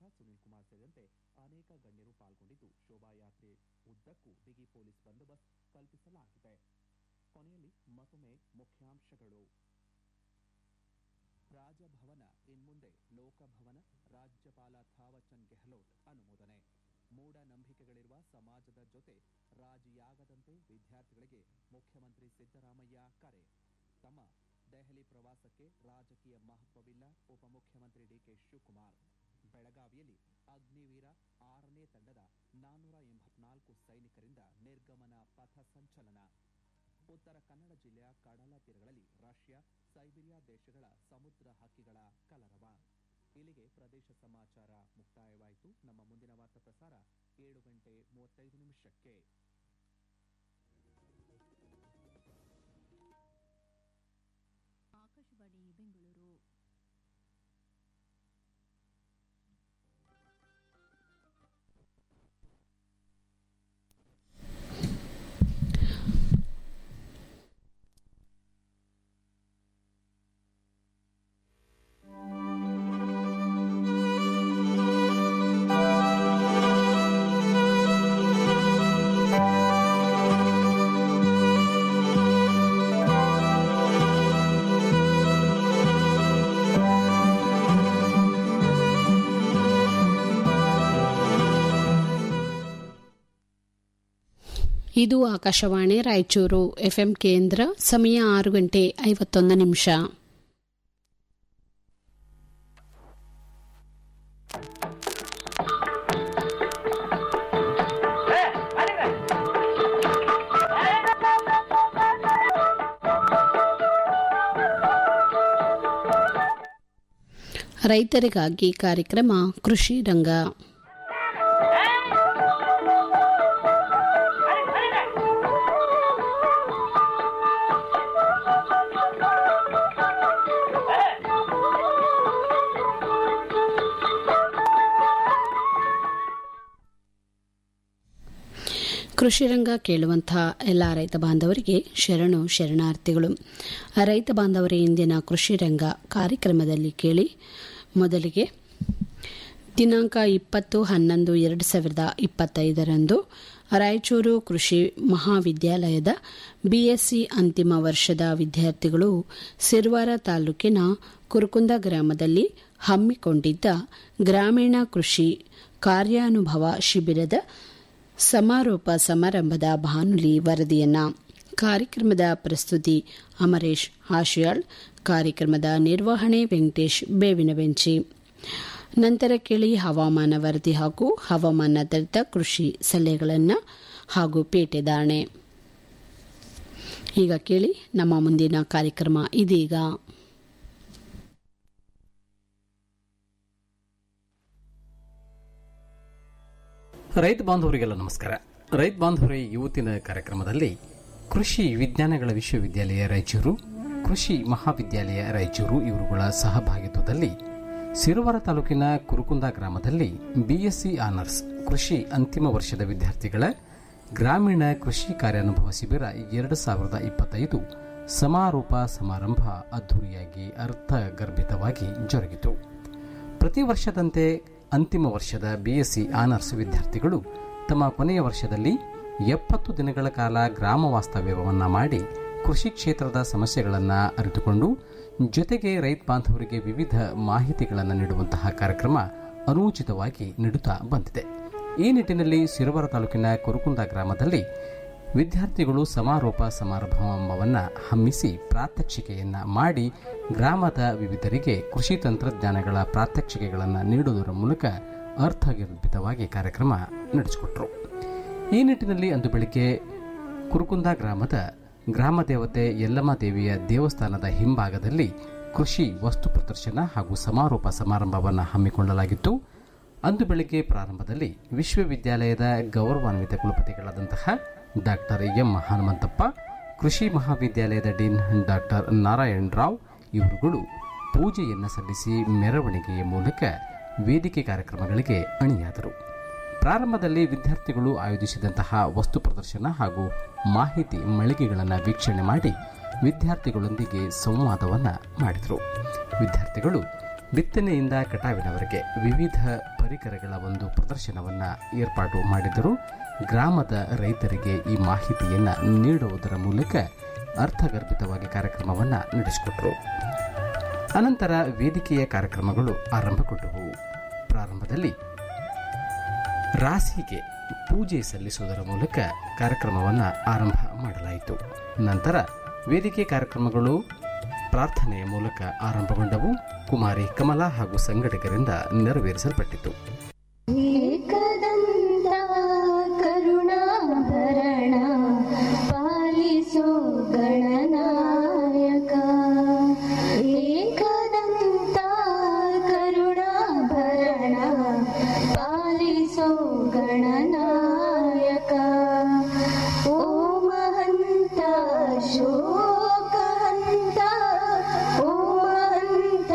ಸುನಿಲ್ ಕುಮಾರ್ ಸೇರಿದಂತೆ ಅನೇಕ ಗಣ್ಯರು ಪಾಲ್ಗೊಂಡಿದ್ದು ಶೋಭಾಯಾತ್ರೆ ಉದ್ದಕ್ಕೂ ಬಿಗಿ ಪೊಲೀಸ್ ಬಂದೋಬಸ್ತ್ ಕಲ್ಪಿಸಲಾಗಿದೆ ಕೊನೆಯಲ್ಲಿ ಮತ್ತೊಮ್ಮೆ ಮುಖ್ಯಾಂಶಗಳು ರಾಜಭವನ ಇನ್ಮುಂದೆ ಲೋಕಭವನ ರಾಜ್ಯಪಾಲ ಥಾವರ್ಚಂದ್ ಗೆಹ್ಲೋಟ್ ಅನುಮೋದನೆ ಮೂಢನಂಬಿಕೆಗಳಿರುವ ಸಮಾಜದ ಜೊತೆ ರಾಜಿಯಾಗದಂತೆ ವಿದ್ಯಾರ್ಥಿಗಳಿಗೆ ಮುಖ್ಯಮಂತ್ರಿ ಸಿದ್ದರಾಮಯ್ಯ ಕರೆ ತಮ್ಮ ದೆಹಲಿ ಪ್ರವಾಸಕ್ಕೆ ರಾಜಕೀಯ ಮಹತ್ವವಿಲ್ಲ ಉಪಮುಖ್ಯಮಂತ್ರಿ ಡಿಕೆ ಶಿವಕುಮಾರ್ ಬೆಳಗಾವಿಯಲ್ಲಿ ಅಗ್ನಿವೀರ ಆರನೇ ತಂಡದ ನಾನ್ನೂರ ಎಂಬತ್ನಾಲ್ಕು ಸೈನಿಕರಿಂದ ನಿರ್ಗಮನ ಪಥ ಸಂಚಲನ ಉತ್ತರ ಕನ್ನಡ ಜಿಲ್ಲೆಯ ಕಡಲ ತೀರಗಳಲ್ಲಿ ರಷ್ಯಾ ಸೈಬೀರಿಯಾ ದೇಶಗಳ ಸಮುದ್ರ ಹಕ್ಕಿಗಳ ಕಲರವ ಇಲ್ಲಿಗೆ ಪ್ರದೇಶ ಸಮಾಚಾರ ಮುಕ್ತಾಯವಾಯಿತು ನಮ್ಮ ಮುಂದಿನ ವಾರ್ತಾ ಪ್ರಸಾರ ಏಳು ಗಂಟೆ ಮೂವತ್ತೈದು ನಿಮಿಷಕ್ಕೆ ಆಕಾಶವಾಣಿ ಬೆಂಗಳೂರು ಇದು ಆಕಾಶವಾಣಿ ರಾಯಚೂರು ಎಫ್ಎಂ ಕೇಂದ್ರ ಸಮಯ ಆರು ಗಂಟೆ ಐವತ್ತೊಂದು ನಿಮಿಷ ರೈತರಿಗಾಗಿ ಕಾರ್ಯಕ್ರಮ ಕೃಷಿ ರಂಗ ಕೃಷಿ ರಂಗ ಕೇಳುವಂತಹ ಎಲ್ಲ ರೈತ ಬಾಂಧವರಿಗೆ ಶರಣು ಶರಣಾರ್ಥಿಗಳು ರೈತ ಬಾಂಧವರ ಇಂದಿನ ಕೃಷಿ ರಂಗ ಕಾರ್ಯಕ್ರಮದಲ್ಲಿ ಕೇಳಿ ಮೊದಲಿಗೆ ದಿನಾಂಕ ಇಪ್ಪತ್ತು ಹನ್ನೊಂದು ಎರಡು ಸಾವಿರದ ಇಪ್ಪತ್ತೈದರಂದು ರಾಯಚೂರು ಕೃಷಿ ಮಹಾವಿದ್ಯಾಲಯದ ಬಿಎಸ್ಸಿ ಅಂತಿಮ ವರ್ಷದ ವಿದ್ಯಾರ್ಥಿಗಳು ಸಿರ್ವಾರ ತಾಲೂಕಿನ ಕುರುಕುಂದ ಗ್ರಾಮದಲ್ಲಿ ಹಮ್ಮಿಕೊಂಡಿದ್ದ ಗ್ರಾಮೀಣ ಕೃಷಿ ಕಾರ್ಯಾನುಭವ ಶಿಬಿರದ ಸಮಾರೋಪ ಸಮಾರಂಭದ ಬಾನುಲಿ ವರದಿಯನ್ನ ಕಾರ್ಯಕ್ರಮದ ಪ್ರಸ್ತುತಿ ಅಮರೇಶ್ ಹಾಶಿಯಾಳ್ ಕಾರ್ಯಕ್ರಮದ ನಿರ್ವಹಣೆ ವೆಂಕಟೇಶ್ ಬೇವಿನ ಬೆಂಚಿ ನಂತರ ಕೇಳಿ ಹವಾಮಾನ ವರದಿ ಹಾಗೂ ಹವಾಮಾನಾಧಾರಿತ ಕೃಷಿ ಸಲಹೆಗಳನ್ನು ಹಾಗೂ ಪೇಟೆ ದಾಣೆ ಈಗ ಕೇಳಿ ನಮ್ಮ ಮುಂದಿನ ಕಾರ್ಯಕ್ರಮ ಇದೀಗ ರೈತ ಬಾಂಧವರಿಗೆಲ್ಲ ನಮಸ್ಕಾರ ರೈತ ಬಾಂಧವರೇ ಇವತ್ತಿನ ಕಾರ್ಯಕ್ರಮದಲ್ಲಿ ಕೃಷಿ ವಿಜ್ಞಾನಗಳ ವಿಶ್ವವಿದ್ಯಾಲಯ ರಾಯಚೂರು ಕೃಷಿ ಮಹಾವಿದ್ಯಾಲಯ ರಾಯಚೂರು ಇವರುಗಳ ಸಹಭಾಗಿತ್ವದಲ್ಲಿ ಸಿರುವರ ತಾಲೂಕಿನ ಕುರುಕುಂದ ಗ್ರಾಮದಲ್ಲಿ ಬಿಎಸ್ಸಿ ಆನರ್ಸ್ ಕೃಷಿ ಅಂತಿಮ ವರ್ಷದ ವಿದ್ಯಾರ್ಥಿಗಳ ಗ್ರಾಮೀಣ ಕೃಷಿ ಕಾರ್ಯಾನುಭವ ಶಿಬಿರ ಎರಡು ಸಾವಿರದ ಇಪ್ಪತ್ತೈದು ಸಮಾರೋಪ ಸಮಾರಂಭ ಅದ್ದೂರಿಯಾಗಿ ಅರ್ಥಗರ್ಭಿತವಾಗಿ ಜರುಗಿತು ಪ್ರತಿ ವರ್ಷದಂತೆ ಅಂತಿಮ ವರ್ಷದ ಬಿಎಸ್ಸಿ ಆನರ್ಸ್ ವಿದ್ಯಾರ್ಥಿಗಳು ತಮ್ಮ ಕೊನೆಯ ವರ್ಷದಲ್ಲಿ ಎಪ್ಪತ್ತು ದಿನಗಳ ಕಾಲ ಗ್ರಾಮ ವಾಸ್ತವ್ಯವನ್ನು ಮಾಡಿ ಕೃಷಿ ಕ್ಷೇತ್ರದ ಸಮಸ್ಯೆಗಳನ್ನು ಅರಿತುಕೊಂಡು ಜೊತೆಗೆ ರೈತ ಬಾಂಧವರಿಗೆ ವಿವಿಧ ಮಾಹಿತಿಗಳನ್ನು ನೀಡುವಂತಹ ಕಾರ್ಯಕ್ರಮ ಅನೂಚಿತವಾಗಿ ನೀಡುತ್ತಾ ಬಂದಿದೆ ಈ ನಿಟ್ಟಿನಲ್ಲಿ ಸಿರುವರ ತಾಲೂಕಿನ ಕುರುಕುಂದ ಗ್ರಾಮದಲ್ಲಿ ವಿದ್ಯಾರ್ಥಿಗಳು ಸಮಾರೋಪ ಸಮಾರಂಭವನ್ನು ಹಮ್ಮಿಸಿ ಪ್ರಾತ್ಯಕ್ಷಿಕೆಯನ್ನ ಮಾಡಿ ಗ್ರಾಮದ ವಿವಿಧರಿಗೆ ಕೃಷಿ ತಂತ್ರಜ್ಞಾನಗಳ ಪ್ರಾತ್ಯಕ್ಷಿಕೆಗಳನ್ನು ನೀಡುವುದರ ಮೂಲಕ ಅರ್ಥಗರ್ಭಿತವಾಗಿ ಕಾರ್ಯಕ್ರಮ ನಡೆಸಿಕೊಟ್ರು ಈ ನಿಟ್ಟಿನಲ್ಲಿ ಅಂದು ಬೆಳಿಗ್ಗೆ ಕುರುಕುಂದ ಗ್ರಾಮದ ಗ್ರಾಮ ದೇವತೆ ಯಲ್ಲಮ್ಮ ದೇವಿಯ ದೇವಸ್ಥಾನದ ಹಿಂಭಾಗದಲ್ಲಿ ಕೃಷಿ ವಸ್ತು ಪ್ರದರ್ಶನ ಹಾಗೂ ಸಮಾರೋಪ ಸಮಾರಂಭವನ್ನು ಹಮ್ಮಿಕೊಳ್ಳಲಾಗಿತ್ತು ಅಂದು ಬೆಳಿಗ್ಗೆ ಪ್ರಾರಂಭದಲ್ಲಿ ವಿಶ್ವವಿದ್ಯಾಲಯದ ಗೌರವಾನ್ವಿತ ಕುಲಪತಿಗಳಾದಂತಹ ಡಾಕ್ಟರ್ ಎಂ ಹನುಮಂತಪ್ಪ ಕೃಷಿ ಮಹಾವಿದ್ಯಾಲಯದ ಡೀನ್ ಡಾಕ್ಟರ್ ನಾರಾಯಣ್ ರಾವ್ ಇವರುಗಳು ಪೂಜೆಯನ್ನು ಸಲ್ಲಿಸಿ ಮೆರವಣಿಗೆಯ ಮೂಲಕ ವೇದಿಕೆ ಕಾರ್ಯಕ್ರಮಗಳಿಗೆ ಅಣಿಯಾದರು ಪ್ರಾರಂಭದಲ್ಲಿ ವಿದ್ಯಾರ್ಥಿಗಳು ಆಯೋಜಿಸಿದಂತಹ ವಸ್ತು ಪ್ರದರ್ಶನ ಹಾಗೂ ಮಾಹಿತಿ ಮಳಿಗೆಗಳನ್ನು ವೀಕ್ಷಣೆ ಮಾಡಿ ವಿದ್ಯಾರ್ಥಿಗಳೊಂದಿಗೆ ಸಂವಾದವನ್ನು ಮಾಡಿದರು ವಿದ್ಯಾರ್ಥಿಗಳು ಬಿತ್ತನೆಯಿಂದ ಕಟಾವಿನವರೆಗೆ ವಿವಿಧ ಪರಿಕರಗಳ ಒಂದು ಪ್ರದರ್ಶನವನ್ನು ಏರ್ಪಾಡು ಮಾಡಿದರು ಗ್ರಾಮದ ರೈತರಿಗೆ ಈ ಮಾಹಿತಿಯನ್ನು ನೀಡುವುದರ ಮೂಲಕ ಅರ್ಥಗರ್ಭಿತವಾಗಿ ಕಾರ್ಯಕ್ರಮವನ್ನು ನಡೆಸಿಕೊಟ್ಟರು ಅನಂತರ ವೇದಿಕೆಯ ಕಾರ್ಯಕ್ರಮಗಳು ಆರಂಭಗೊಂಡವು ಪ್ರಾರಂಭದಲ್ಲಿ ರಾಸಿಗೆ ಪೂಜೆ ಸಲ್ಲಿಸುವುದರ ಮೂಲಕ ಕಾರ್ಯಕ್ರಮವನ್ನು ಆರಂಭ ಮಾಡಲಾಯಿತು ನಂತರ ವೇದಿಕೆ ಕಾರ್ಯಕ್ರಮಗಳು ಪ್ರಾರ್ಥನೆಯ ಮೂಲಕ ಆರಂಭಗೊಂಡವು ಕುಮಾರಿ ಕಮಲಾ ಹಾಗೂ ಸಂಘಟಕರಿಂದ ನೆರವೇರಿಸಲ್ಪಟ್ಟಿತು ಏಕದಂತ ಕರುಣಾಭರಣ ಪಾಲಿಸೋ ಗಣನಾಯಕ ಏಕದಂತ ಕರುಣಾಭರಣ ಪಾಲಿಸೋ ಗಣನಾಯಕ ಓ ಮಹಂತ ಶೋಕಹಂತ ಓ ಮಹಂತ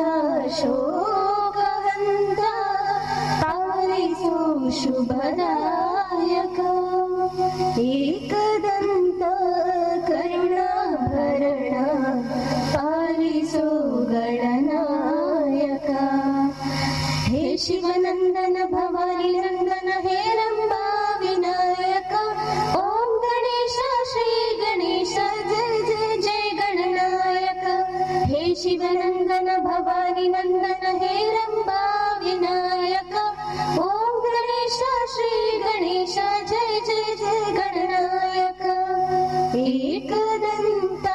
ಶೋಕಹಂತ ಪಾಲಿಸೋ ಶುಭದಾಯಕ ಏಕದಂತ ಕರುಣಾಭರಣ ಪಾಲಿಸೋ ಗಣನಾಯಕ ಹೇ ಶಿವನಂದನ ಭವಾನಿ ನಂದನ ಹೇ ರಂಬಾ ವಿನಾಯಕ ಓಂ ಗಣೇಶ ಶ್ರೀ ಗಣೇಶ ಜಯ ಜಯ ಜಯ ಗಣನಾಯಕ ಹೇ ಶಿವನಂದನ ಭವಾನಿ ನಂದನ ಹೇ ರಂಬಾ ವಿನಾಯಕ ಓಂ ಗಣೇಶ ಶ್ರೀ ಗಣೇಶ ಜಯ ಜಯ ಜಯ ಗಣನಾಯಕ ಏಕದಂತ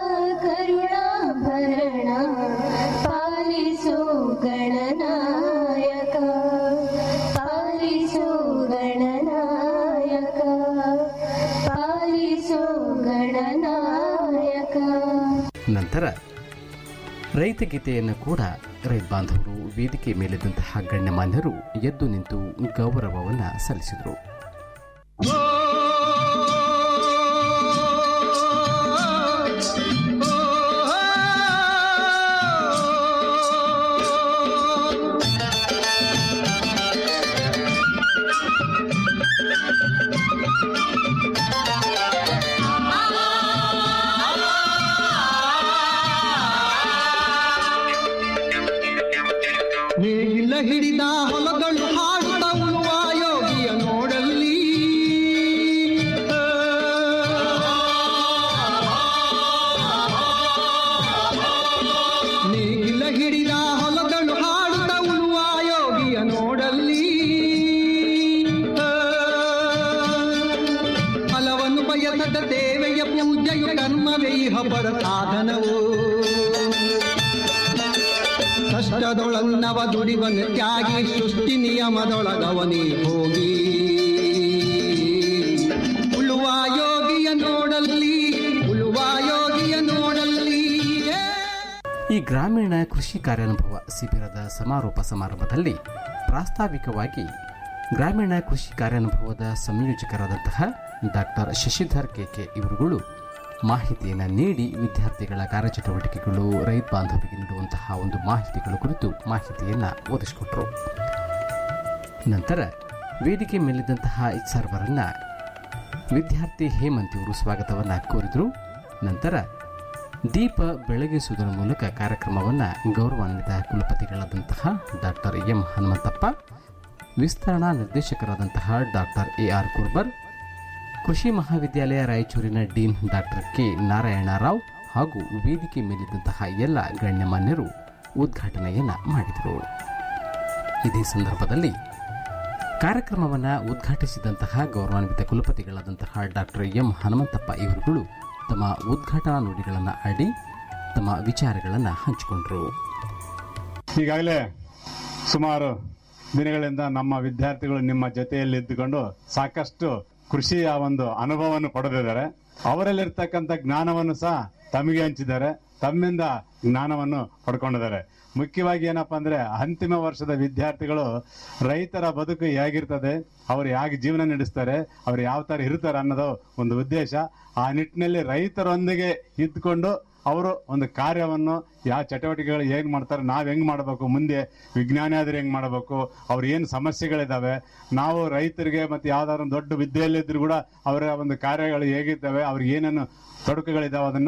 ಕರುಣಾಭರಣ ಪಾಲಿಸೋ ಗಣನಾಯಕ ಪಾಲಿಸೋ ಗಣನಾಯಕ ಪಾಲಿಸೋ ಗಣನಾಯಕ ನಂತರ ರೈತ ಗೀತೆಯನ್ನು ಕೂಡ ರೈತ ಬಾಂಧವರು ವೇದಿಕೆ ಮೇಲಿದ್ದಂತಹ ಗಣ್ಯಮಾನ್ಯರು ಎದ್ದು ನಿಂತು ಗೌರವವನ್ನು ಸಲ್ಲಿಸಿದರು ನೇಗಿಲ ಹಿಡಿದ ಹೊಲಗಳು ಹಾಡುತ್ತ ಉಳುವ ಯೋಗಿಯ ನೋಡಲ್ಲಿ ನೇಗಿಲ ಹಿಡಿದ ಹೊಲಗಳು ಹಾಡುತ್ತ ಉಳುವ ಯೋಗಿಯ ನೋಡಲ್ಲಿ ಫಲವನ್ನು ಬಯಸದ ದೇವೆಯ ಪೂಜೆಯು ಕರ್ಮವೇ ಹಬ್ಬರ ಸಾಧನವು ಕಷ್ಟದೊಳನ್ನವ ದುಡಿವನು ತ್ಯಾಗಿ ಸೃಷ್ಟಿ ನಿಯಮದೊಳಗವನೇ ಹೋಗಿ ಉಳುವ ಯೋಗಿಯ ನೋಡಲ್ಲಿ ಉಳುವ ಯೋಗಿಯ ನೋಡಲ್ಲಿ ಏ ಈ ಗ್ರಾಮೀಣ ಕೃಷಿ ಕಾರ್ಯಾನುಭವ ಶಿಬಿರದ ಸಮಾರೋಪ ಸಮಾರಂಭದಲ್ಲಿ ಪ್ರಾಸ್ತಾವಿಕವಾಗಿ ಗ್ರಾಮೀಣ ಕೃಷಿ ಕಾರ್ಯಾನುಭವದ ಸಂಯೋಜಕರಾದಂತಹ ಡಾಕ್ಟರ್ ಶಶಿಧರ್ ಕೆಕೆ ಇವರುಗಳು ಮಾಹಿತಿಯನ್ನು ನೀಡಿ ವಿದ್ಯಾರ್ಥಿಗಳ ಕಾರ್ಯಚಟುವಟಿಕೆಗಳು ರೈತ ಬಾಂಧವರಿಗೆ ನೀಡುವಂತಹ ಒಂದು ಮಾಹಿತಿಗಳ ಕುರಿತು ಮಾಹಿತಿಯನ್ನು ಒದಗಿಸಿಕೊಟ್ರು ನಂತರ ವೇದಿಕೆ ಮೇಲಿದ್ದಂತಹ ಸರ್ವರನ್ನ ವಿದ್ಯಾರ್ಥಿ ಹೇಮಂತ್ ಇವರು ಸ್ವಾಗತವನ್ನು ಕೋರಿದರು ನಂತರ ದೀಪ ಬೆಳಗಿಸುವುದರ ಮೂಲಕ ಕಾರ್ಯಕ್ರಮವನ್ನು ಗೌರವಾನ್ವಿತ ಕುಲಪತಿಗಳಾದಂತಹ ಡಾಕ್ಟರ್ ಎಂ ಹನುಮಂತಪ್ಪ ವಿಸ್ತರಣಾ ನಿರ್ದೇಶಕರಾದಂತಹ ಡಾಕ್ಟರ್ ಎ ಆರ್ ಕುರ್ಬರ್ ಕೃಷಿ ಮಹಾವಿದ್ಯಾಲಯ ರಾಯಚೂರಿನ ಡೀನ್ ಡಾಕ್ಟರ್ ಕೆ ನಾರಾಯಣರಾವ್ ಹಾಗೂ ವೇದಿಕೆ ಮೇಲಿದ್ದಂತಹ ಎಲ್ಲ ಗಣ್ಯಮಾನ್ಯರು ಉದ್ಘಾಟನೆಯನ್ನ ಮಾಡಿದರು ಇದೇ ಸಂದರ್ಭದಲ್ಲಿ ಕಾರ್ಯಕ್ರಮವನ್ನು ಉದ್ಘಾಟಿಸಿದಂತಹ ಗೌರವಾನ್ವಿತ ಕುಲಪತಿಗಳಾದಂತಹ ಡಾಕ್ಟರ್ ಎಂ ಹನುಮಂತಪ್ಪ ಇವರುಗಳು ತಮ್ಮ ಉದ್ಘಾಟನಾ ನುಡಿಗಳನ್ನು ಆಡಿ ತಮ್ಮ ವಿಚಾರಗಳನ್ನು ಹಂಚಿಕೊಂಡರು ಈಗಾಗಲೇ ಸುಮಾರು ದಿನಗಳಿಂದ ನಮ್ಮ ವಿದ್ಯಾರ್ಥಿಗಳು ನಿಮ್ಮ ಜೊತೆಯಲ್ಲಿ ಇದ್ದುಕೊಂಡು ಸಾಕಷ್ಟು ಕೃಷಿಯ ಒಂದು ಅನುಭವವನ್ನು ಪಡೆದಿದ್ದಾರೆ ಅವರಲ್ಲಿರ್ತಕ್ಕಂಥ ಜ್ಞಾನವನ್ನು ಸಹ ತಮಗೆ ಹಂಚಿದ್ದಾರೆ ತಮ್ಮಿಂದ ಜ್ಞಾನವನ್ನು ಪಡ್ಕೊಂಡಿದ್ದಾರೆ ಮುಖ್ಯವಾಗಿ ಏನಪ್ಪಾ ಅಂದ್ರೆ ಅಂತಿಮ ವರ್ಷದ ವಿದ್ಯಾರ್ಥಿಗಳು ರೈತರ ಬದುಕು ಹೇಗಿರ್ತದೆ ಅವ್ರು ಹೇಗೆ ಜೀವನ ನಡೆಸ್ತಾರೆ ಅವ್ರು ಯಾವ ತರ ಇರ್ತಾರೆ ಅನ್ನೋದು ಒಂದು ಉದ್ದೇಶ ಆ ನಿಟ್ಟಿನಲ್ಲಿ ರೈತರೊಂದಿಗೆ ಇದ್ಕೊಂಡು ಅವರು ಒಂದು ಕಾರ್ಯವನ್ನು ಯಾವ ಚಟುವಟಿಕೆಗಳು ಹೇಗ್ ಮಾಡ್ತಾರೆ ನಾವ್ ಹೆಂಗ್ ಮಾಡಬೇಕು ಮುಂದೆ ವಿಜ್ಞಾನಿ ಆದ್ರೆ ಹೆಂಗ್ ಮಾಡಬೇಕು ಅವ್ರ ಏನ್ ಸಮಸ್ಯೆಗಳಿದಾವೆ ನಾವು ರೈತರಿಗೆ ಮತ್ತೆ ಯಾವ್ದಾದ್ರು ಒಂದು ದೊಡ್ಡ ವಿದ್ಯೆಯಲ್ಲಿದ್ರು ಕೂಡ ಅವರ ಒಂದು ಕಾರ್ಯಗಳು ಹೇಗಿದ್ದಾವೆ ಅವ್ರಿಗೆ ಏನೇನು ತೊಡಕುಗಳಿದಾವೆ ಅದನ್ನ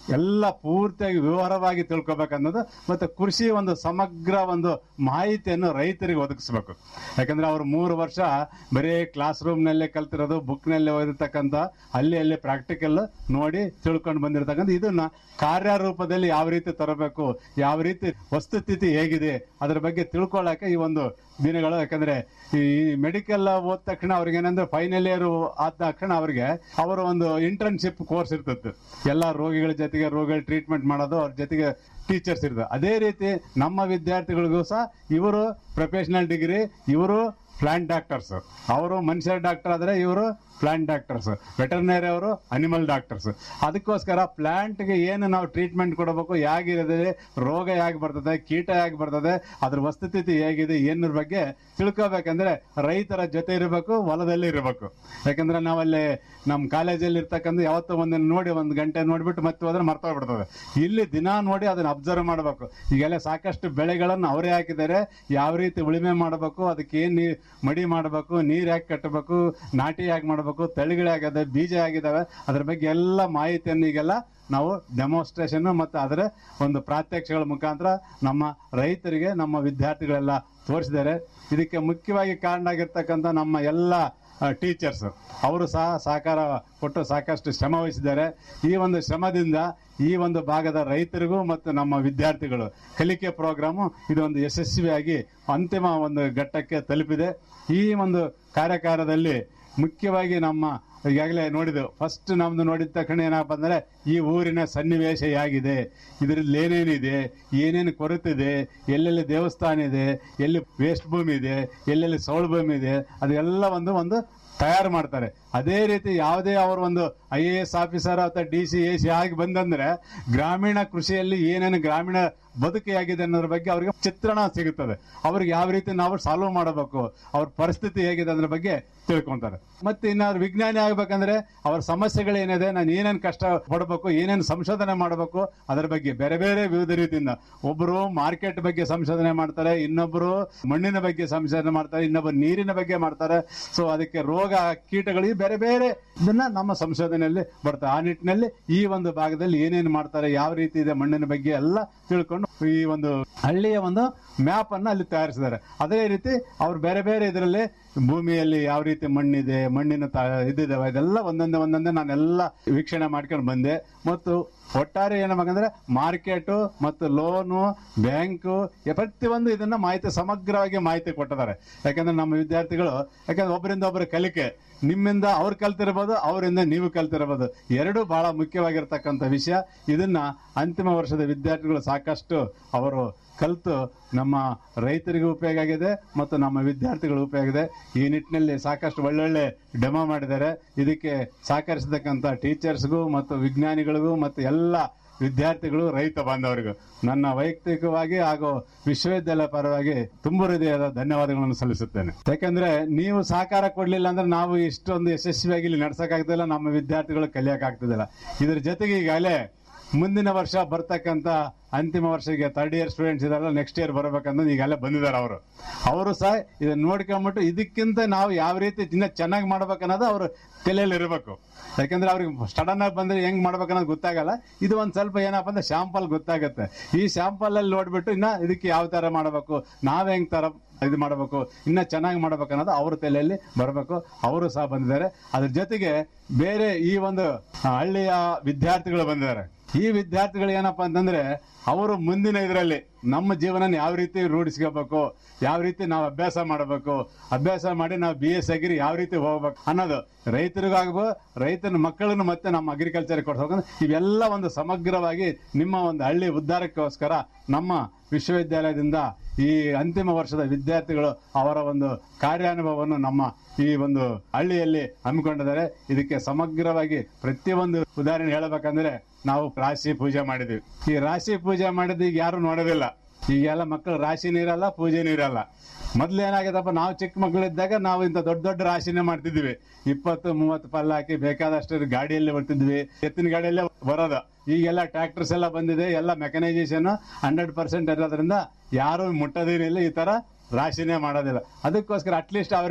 ಎಲ್ಲ ಪೂರ್ತಿಯಾಗಿ ವಿವರವಾಗಿ ತಿಳ್ಕೊಬೇಕನ್ನೋದು ಮತ್ತೆ ಕೃಷಿ ಒಂದು ಸಮಗ್ರ ಒಂದು ಮಾಹಿತಿಯನ್ನು ರೈತರಿಗೆ ಒದಗಿಸ್ಬೇಕು ಯಾಕಂದ್ರೆ ಅವ್ರು ಮೂರು ವರ್ಷ ಬರೀ ಕ್ಲಾಸ್ ರೂಮ್ ನಲ್ಲೇ ಕಲ್ತಿರೋದು ಬುಕ್ ನಲ್ಲಿ ಓದಿರ್ತಕ್ಕಂಥ ಅಲ್ಲಿ ಅಲ್ಲಿ ಪ್ರಾಕ್ಟಿಕಲ್ ನೋಡಿ ತಿಳ್ಕೊಂಡು ಬಂದಿರತಕ್ಕಂಥ ಇದನ್ನ ಕಾರ್ಯರೂಪದಲ್ಲಿ ಯಾವ ರೀತಿ ತರಬೇಕು ಯಾವ ರೀತಿ ವಸ್ತುಸ್ಥಿತಿ ಹೇಗಿದೆ ಅದರ ಬಗ್ಗೆ ತಿಳ್ಕೊಳ್ಳಕ್ಕೆ ಈ ಒಂದು ದಿನಗಳು ಯಾಕಂದ್ರೆ ಈ ಮೆಡಿಕಲ್ ಓದ್ ತಕ್ಷಣ ಅವ್ರಿಗೆ ಏನಂದ್ರೆ ಫೈನಲ್ ಇಯರ್ ಆದ ತಕ್ಷಣ ಅವ್ರಿಗೆ ಅವರ ಒಂದು ಇಂಟರ್ನ್ಶಿಪ್ ಕೋರ್ಸ್ ಇರ್ತದೆ ಎಲ್ಲ ರೋಗಿಗಳ ಜೊತೆಗೆ ರೋಗಿಗಳ ಟ್ರೀಟ್ಮೆಂಟ್ ಮಾಡೋದು ಅವ್ರ ಜೊತೆಗೆ ಟೀಚರ್ಸ್ ಇರ್ತದೆ ಅದೇ ರೀತಿ ನಮ್ಮ ವಿದ್ಯಾರ್ಥಿಗಳಿಗೂ ಸಹ ಇವರು ಪ್ರೊಫೆಷನಲ್ ಡಿಗ್ರಿ ಇವರು ಪ್ಲಾಂಟ್ ಡಾಕ್ಟರ್ಸ್ ಅವರು ಮನುಷ್ಯರ ಡಾಕ್ಟರ್ ಆದ್ರೆ ಇವರು ಪ್ಲಾಂಟ್ ಡಾಕ್ಟರ್ಸ್ ವೆಟರ್ನರಿ ಅವರು ಅನಿಮಲ್ ಡಾಕ್ಟರ್ಸ್ ಅದಕ್ಕೋಸ್ಕರ ಪ್ಲಾಂಟ್ಗೆ ಏನು ನಾವು ಟ್ರೀಟ್ಮೆಂಟ್ ಕೊಡಬೇಕು ಹೇಗಿರ್ತದೆ ರೋಗ ಹೇಗೆ ಬರ್ತದೆ ಕೀಟ ಹೇಗೆ ಬರ್ತದೆ ಅದ್ರ ವಸ್ತುಸ್ಥಿತಿ ಹೇಗಿದೆ ಏನರ ಬಗ್ಗೆ ತಿಳ್ಕೊಬೇಕಂದ್ರೆ ರೈತರ ಜೊತೆ ಇರಬೇಕು ಹೊಲದಲ್ಲಿ ಇರಬೇಕು ಯಾಕಂದ್ರೆ ನಾವಲ್ಲಿ ನಮ್ಮ ಕಾಲೇಜಲ್ಲಿ ಇರ್ತಕ್ಕಂಥ ಯಾವತ್ತೋ ಒಂದನ್ನು ನೋಡಿ ಒಂದು ಗಂಟೆ ನೋಡ್ಬಿಟ್ಟು ಮತ್ತೆ ಹೋದ್ರೆ ಮರ್ತೋಗ್ಬಿಡ್ತದೆ ಇಲ್ಲಿ ದಿನ ನೋಡಿ ಅದನ್ನ ಅಬ್ಸರ್ವ್ ಮಾಡಬೇಕು ಈಗೆಲ್ಲ ಸಾಕಷ್ಟು ಬೆಳೆಗಳನ್ನು ಅವರೇ ಹಾಕಿದ್ದಾರೆ ಯಾವ ರೀತಿ ಉಳಿಮೆ ಮಾಡಬೇಕು ಅದಕ್ಕೆ ಏನ್ ನೀರ್ ಮಡಿ ಮಾಡಬೇಕು ನೀರ್ ಯಾಕೆ ಕಟ್ಟಬೇಕು ನಾಟಿ ಯಾಕೆ ಮಾಡಬೇಕು ತಳಿಗಳು ಹೇಗಿದೆ ಬೀಜ ಆಗಿದಾವೆ ಅದ್ರ ಬಗ್ಗೆ ಎಲ್ಲ ಮಾಹಿತಿಯನ್ನು ಈಗೆಲ್ಲ ನಾವು ಡೆಮೋನ್ಸ್ಟ್ರೇಷನ್ ಮತ್ತು ಅದರ ಒಂದು ಪ್ರಾತ್ಯಕ್ಷಗಳ ಮುಖಾಂತರ ನಮ್ಮ ರೈತರಿಗೆ ನಮ್ಮ ವಿದ್ಯಾರ್ಥಿಗಳೆಲ್ಲ ತೋರಿಸಿದ್ದಾರೆ ಇದಕ್ಕೆ ಮುಖ್ಯವಾಗಿ ಕಾರಣ ಆಗಿರ್ತಕ್ಕಂಥ ನಮ್ಮ ಎಲ್ಲ ಟೀಚರ್ಸ್ ಅವರು ಸಹ ಸಹಕಾರ ಕೊಟ್ಟು ಸಾಕಷ್ಟು ಶ್ರಮ ವಹಿಸಿದ್ದಾರೆ ಈ ಒಂದು ಶ್ರಮದಿಂದ ಈ ಒಂದು ಭಾಗದ ರೈತರಿಗೂ ಮತ್ತು ನಮ್ಮ ವಿದ್ಯಾರ್ಥಿಗಳು ಕಲಿಕೆ ಪ್ರೋಗ್ರಾಮು ಇದೊಂದು ಯಶಸ್ವಿಯಾಗಿ ಅಂತಿಮ ಒಂದು ಘಟ್ಟಕ್ಕೆ ತಲುಪಿದೆ ಈ ಒಂದು ಕಾರ್ಯಕಾರದಲ್ಲಿ ಮುಖ್ಯವಾಗಿ ನಮ್ಮ ಈಗಾಗಲೇ ನೋಡಿದ್ದು ಫಸ್ಟ್ ನಮ್ದು ನೋಡಿದ ತಕ್ಷಣ ಏನಪ್ಪ ಅಂದ್ರೆ ಈ ಊರಿನ ಸನ್ನಿವೇಶ ಹೇಗಿದೆ ಇದರಲ್ಲಿ ಏನೇನಿದೆ ಏನೇನು ಕೊರತಿದೆ ಎಲ್ಲೆಲ್ಲಿ ದೇವಸ್ಥಾನ ಇದೆ ಎಲ್ಲಿ ವೇಸ್ಟ್ ಭೂಮಿ ಇದೆ ಎಲ್ಲೆಲ್ಲಿ ಸೌಳು ಭೂಮಿ ಇದೆ ಅದೆಲ್ಲ ಒಂದು ಒಂದು ತಯಾರು ಮಾಡ್ತಾರೆ ಅದೇ ರೀತಿ ಯಾವುದೇ ಅವರು ಒಂದು ಐ ಎ ಎಸ್ ಆಫೀಸರ್ ಅಥವಾ ಡಿ ಸಿ ಎ ಸಿ ಆಗಿ ಬಂದಂದ್ರೆ ಗ್ರಾಮೀಣ ಕೃಷಿಯಲ್ಲಿ ಏನೇನು ಗ್ರಾಮೀಣ ಬದುಕು ಹೇಗಿದೆ ಅನ್ನೋದ್ರ ಬಗ್ಗೆ ಅವರಿಗೆ ಚಿತ್ರಣ ಸಿಗುತ್ತದೆ ಅವ್ರಿಗೆ ಯಾವ ರೀತಿ ನಾವು ಸಾಲ್ವ್ ಮಾಡಬೇಕು ಅವ್ರ ಪರಿಸ್ಥಿತಿ ಹೇಗಿದೆ ಅದ್ರ ಬಗ್ಗೆ ತಿಳ್ಕೊಂತಾರೆ ಮತ್ತೆ ಇನ್ನಾದ್ರು ವಿಜ್ಞಾನಿ ಆಗ್ಬೇಕಂದ್ರೆ ಅವ್ರ ಸಮಸ್ಯೆಗಳೇನಿದೆ ನಾನು ಏನೇನು ಕಷ್ಟ ಪಡಬೇಕು ಏನೇನು ಸಂಶೋಧನೆ ಮಾಡಬೇಕು ಅದರ ಬಗ್ಗೆ ಬೇರೆ ಬೇರೆ ವಿವಿಧ ರೀತಿಯಿಂದ ಒಬ್ಬರು ಮಾರ್ಕೆಟ್ ಬಗ್ಗೆ ಸಂಶೋಧನೆ ಮಾಡ್ತಾರೆ ಇನ್ನೊಬ್ಬರು ಮಣ್ಣಿನ ಬಗ್ಗೆ ಸಂಶೋಧನೆ ಮಾಡ್ತಾರೆ ಇನ್ನೊಬ್ಬರು ನೀರಿನ ಬಗ್ಗೆ ಮಾಡ್ತಾರೆ ಸೊ ಅದಕ್ಕೆ ರೋಗ ಕೀಟಗಳಿಗೆ ಬೇರೆ ಬೇರೆ ಇದನ್ನ ನಮ್ಮ ಸಂಶೋಧನೆಯಲ್ಲಿ ಬರ್ತದೆ ಆ ನಿಟ್ಟಿನಲ್ಲಿ ಈ ಒಂದು ಭಾಗದಲ್ಲಿ ಏನೇನು ಮಾಡ್ತಾರೆ ಯಾವ ರೀತಿ ಇದೆ ಮಣ್ಣಿನ ಬಗ್ಗೆ ಎಲ್ಲ ತಿಳ್ಕೊಂಡು ಈ ಒಂದು ಹಳ್ಳಿಯ ಒಂದು ಮ್ಯಾಪ್ ಅನ್ನ ಅಲ್ಲಿ ತಯಾರಿಸಿದ್ದಾರೆ ಅದೇ ರೀತಿ ಅವ್ರು ಬೇರೆ ಬೇರೆ ಇದರಲ್ಲಿ ಭೂಮಿಯಲ್ಲಿ ಯಾವ ರೀತಿ ಮಣ್ಣಿದೆ ಮಣ್ಣಿನ ತ- ಇದಿದಾವೆ ಇದೆಲ್ಲ ಒಂದೊಂದೇ ಒಂದೊಂದೇ ನಾನೆಲ್ಲ ವೀಕ್ಷಣೆ ಮಾಡ್ಕೊಂಡು ಬಂದೆ ಮತ್ತು ಒಟ್ಟಾರೆ ಏನಬೇಕಂದ್ರೆ ಮಾರ್ಕೆಟು ಮತ್ತು ಲೋನು ಬ್ಯಾಂಕು ಪ್ರತಿಯೊಂದು ಇದನ್ನ ಮಾಹಿತಿ ಸಮಗ್ರವಾಗಿ ಮಾಹಿತಿ ಕೊಟ್ಟಿದ್ದಾರೆ ಯಾಕಂದ್ರೆ ನಮ್ಮ ವಿದ್ಯಾರ್ಥಿಗಳು ಯಾಕಂದ್ರೆ ಒಬ್ಬರಿಂದ ಒಬ್ಬರ ಕಲಿಕೆ ನಿಮ್ಮಿಂದ ಅವ್ರು ಕಲ್ತಿರ್ಬೋದು ಅವರಿಂದ ನೀವು ಕಲ್ತಿರ್ಬೋದು ಎರಡೂ ಬಹಳ ಮುಖ್ಯವಾಗಿರ್ತಕ್ಕಂಥ ವಿಷಯ ಇದನ್ನ ಅಂತಿಮ ವರ್ಷದ ವಿದ್ಯಾರ್ಥಿಗಳು ಸಾಕಷ್ಟು ಅವರು ಕಲಿತು ನಮ್ಮ ರೈತರಿಗೂ ಉಪಯೋಗ ಆಗಿದೆ ಮತ್ತು ನಮ್ಮ ವಿದ್ಯಾರ್ಥಿಗಳು ಉಪಯೋಗ ಆಗಿದೆ ಈ ನಿಟ್ಟಿನಲ್ಲಿ ಸಾಕಷ್ಟು ಒಳ್ಳೊಳ್ಳೆ ಡೆಮೋ ಮಾಡಿದ್ದಾರೆ ಇದಕ್ಕೆ ಸಹಕರಿಸತಕ್ಕಂಥ ಟೀಚರ್ಸ್ಗೂ ಮತ್ತು ವಿಜ್ಞಾನಿಗಳಿಗೂ ಮತ್ತು ಎಲ್ಲ ವಿದ್ಯಾರ್ಥಿಗಳು ರೈತ ಬಾಂಧವರಿಗೂ ನನ್ನ ವೈಯಕ್ತಿಕವಾಗಿ ಹಾಗೂ ವಿಶ್ವವಿದ್ಯಾಲಯ ಪರವಾಗಿ ತುಂಬ ಹೃದಯದ ಧನ್ಯವಾದಗಳನ್ನು ಸಲ್ಲಿಸುತ್ತೇನೆ ಯಾಕಂದ್ರೆ ನೀವು ಸಹಕಾರ ಕೊಡ್ಲಿಲ್ಲ ಅಂದ್ರೆ ನಾವು ಇಷ್ಟೊಂದು ಯಶಸ್ವಿಯಾಗಿ ಇಲ್ಲಿ ನಡ್ಸಕ್ಕಾಗ್ತಿಲ್ಲ ನಮ್ಮ ವಿದ್ಯಾರ್ಥಿಗಳು ಕಲಿಯಕ್ಕಾಗ್ತಿದಿಲ್ಲ ಇದ್ರ ಜೊತೆಗೆ ಈಗಾಗಲೇ ಮುಂದಿನ ವರ್ಷ ಬರ್ತಕ್ಕಂತ ಅಂತಿಮ ವರ್ಷಕ್ಕೆ ಥರ್ಡ್ ಇಯರ್ ಸ್ಟೂಡೆಂಟ್ಸ್ ಇದಾರಲ್ಲ ನೆಕ್ಸ್ಟ್ ಇಯರ್ ಬರ್ಬೇಕಂತ ಈಗಲೇ ಬಂದಿದ್ದಾರೆ ಅವರು ಅವರು ಸಹ ಇದನ್ನ ನೋಡ್ಕೊಂಬಿಟ್ಟು ಇದಕ್ಕಿಂತ ನಾವು ಯಾವ ರೀತಿ ಇನ್ನ ಚೆನ್ನಾಗಿ ಮಾಡ್ಬೇಕನ್ನೋದು ಅವ್ರ ತಲೆಯಲ್ಲಿ ಇರಬೇಕು ಯಾಕಂದ್ರೆ ಅವ್ರಿಗೆ ಸಡನ್ ಆಗಿ ಬಂದ್ರೆ ಹೆಂಗ್ ಮಾಡ್ಬೇಕನ್ನೋದು ಗೊತ್ತಾಗಲ್ಲ ಇದು ಒಂದ್ ಸ್ವಲ್ಪ ಏನಪ್ಪ ಅಂದ್ರೆ ಶಾಂಪಲ್ ಗೊತ್ತಾಗುತ್ತೆ ಈ ಶಾಂಪಲ್ ಅಲ್ಲಿ ನೋಡ್ಬಿಟ್ಟು ಇನ್ನ ಇದಕ್ಕೆ ಯಾವ ತರ ಮಾಡಬೇಕು ನಾವ್ ಹೆಂಗ್ ತರ ಇದು ಮಾಡಬೇಕು ಇನ್ನ ಚೆನ್ನಾಗಿ ಮಾಡ್ಬೇಕು ಅನ್ನೋದು ಅವ್ರ ತಲೆಯಲ್ಲಿ ಬರಬೇಕು ಅವರು ಸಹ ಬಂದಿದ್ದಾರೆ ಅದ್ರ ಜೊತೆಗೆ ಬೇರೆ ಈ ಒಂದು ಆ, ಹಳ್ಳಿಯ ವಿದ್ಯಾರ್ಥಿಗಳು ಬಂದಿದ್ದಾರೆ ಈ ವಿದ್ಯಾರ್ಥಿಗಳು ಏನಪ್ಪಾ ಅಂತಂದ್ರೆ ಅವರು ಮುಂದಿನ ಇದರಲ್ಲಿ ನಮ್ಮ ಜೀವನ ಯಾವ ರೀತಿ ರೂಢಿಸ್ಕೋಬೇಕು ಯಾವ ರೀತಿ ನಾವು ಅಭ್ಯಾಸ ಮಾಡಬೇಕು ಅಭ್ಯಾಸ ಮಾಡಿ ನಾವು ಬಿ ಎಸ್ ಅಗ್ರಿ ಯಾವ ರೀತಿ ಹೋಗ್ಬೇಕು ಅನ್ನೋದು ರೈತರಿಗಾಗಬೋ ರೈತನ ಮಕ್ಕಳನ್ನು ಮತ್ತೆ ನಮ್ಮ ಅಗ್ರಿಕಲ್ಚರ್ ಕೊಡ್ಬೇಕು ಇವೆಲ್ಲ ಒಂದು ಸಮಗ್ರವಾಗಿ ನಿಮ್ಮ ಒಂದು ಹಳ್ಳಿ ಉದ್ಧಾರಕ್ಕೋಸ್ಕರ ನಮ್ಮ ವಿಶ್ವವಿದ್ಯಾಲಯದಿಂದ ಈ ಅಂತಿಮ ವರ್ಷದ ವಿದ್ಯಾರ್ಥಿಗಳು ಅವರ ಒಂದು ಕಾರ್ಯಾನುಭವವನ್ನು ನಮ್ಮ ಈ ಒಂದು ಹಳ್ಳಿಯಲ್ಲಿ ಹಮ್ಮಿಕೊಂಡಿದ್ದಾರೆ ಇದಕ್ಕೆ ಸಮಗ್ರವಾಗಿ ಪ್ರತಿಯೊಂದು ಉದಾಹರಣೆ ಹೇಳಬೇಕಂದ್ರೆ ನಾವು ರಾಶಿ ಪೂಜೆ ಮಾಡಿದ್ವಿ ಈ ರಾಶಿ ಪೂಜೆ ಮಾಡಿದ್ದು ಈಗ ಯಾರು ನೋಡೋದಿಲ್ಲ ಈಗೆಲ್ಲ ಮಕ್ಕಳು ರಾಶಿ ನೀರಲ್ಲ ಪೂಜೆ ನೀರಲ್ಲ ಮೊದ್ಲು ಏನಾಗಿದಪ್ಪ ನಾವು ಚಿಕ್ಕ ಮಕ್ಕಳಿದ್ದಾಗ ನಾವು ಇಂಥ ದೊಡ್ಡ ದೊಡ್ಡ ರಾಶಿನೇ ಮಾಡ್ತಿದ್ವಿ ಇಪ್ಪತ್ತು ಮೂವತ್ತು ಪಲ್ಲ ಹಾಕಿ ಬೇಕಾದಷ್ಟು ಗಾಡಿಯಲ್ಲಿ ಬರ್ತಿದ್ವಿ ಎತ್ತಿನ ಗಾಡಿಯಲ್ಲೇ ಬರೋದು ಈಗೆಲ್ಲ ಟ್ರ್ಯಾಕ್ಟರ್ಸ್ ಎಲ್ಲ ಬಂದಿದೆ ಎಲ್ಲ ಮೆಕನೈಸೇಷನ್ ಹಂಡ್ರೆಡ್ ಪರ್ಸೆಂಟ್ ಇರೋದ್ರಿಂದ ಯಾರು ಮುಟ್ಟೋದೇನಿಲ್ಲ ಈ ತರ ರಾಶಿನೇ ಮಾಡೋದಿಲ್ಲ ಅದಕ್ಕೋಸ್ಕರ ಅಟ್ಲೀಸ್ಟ್ ಅವರಿಗೆ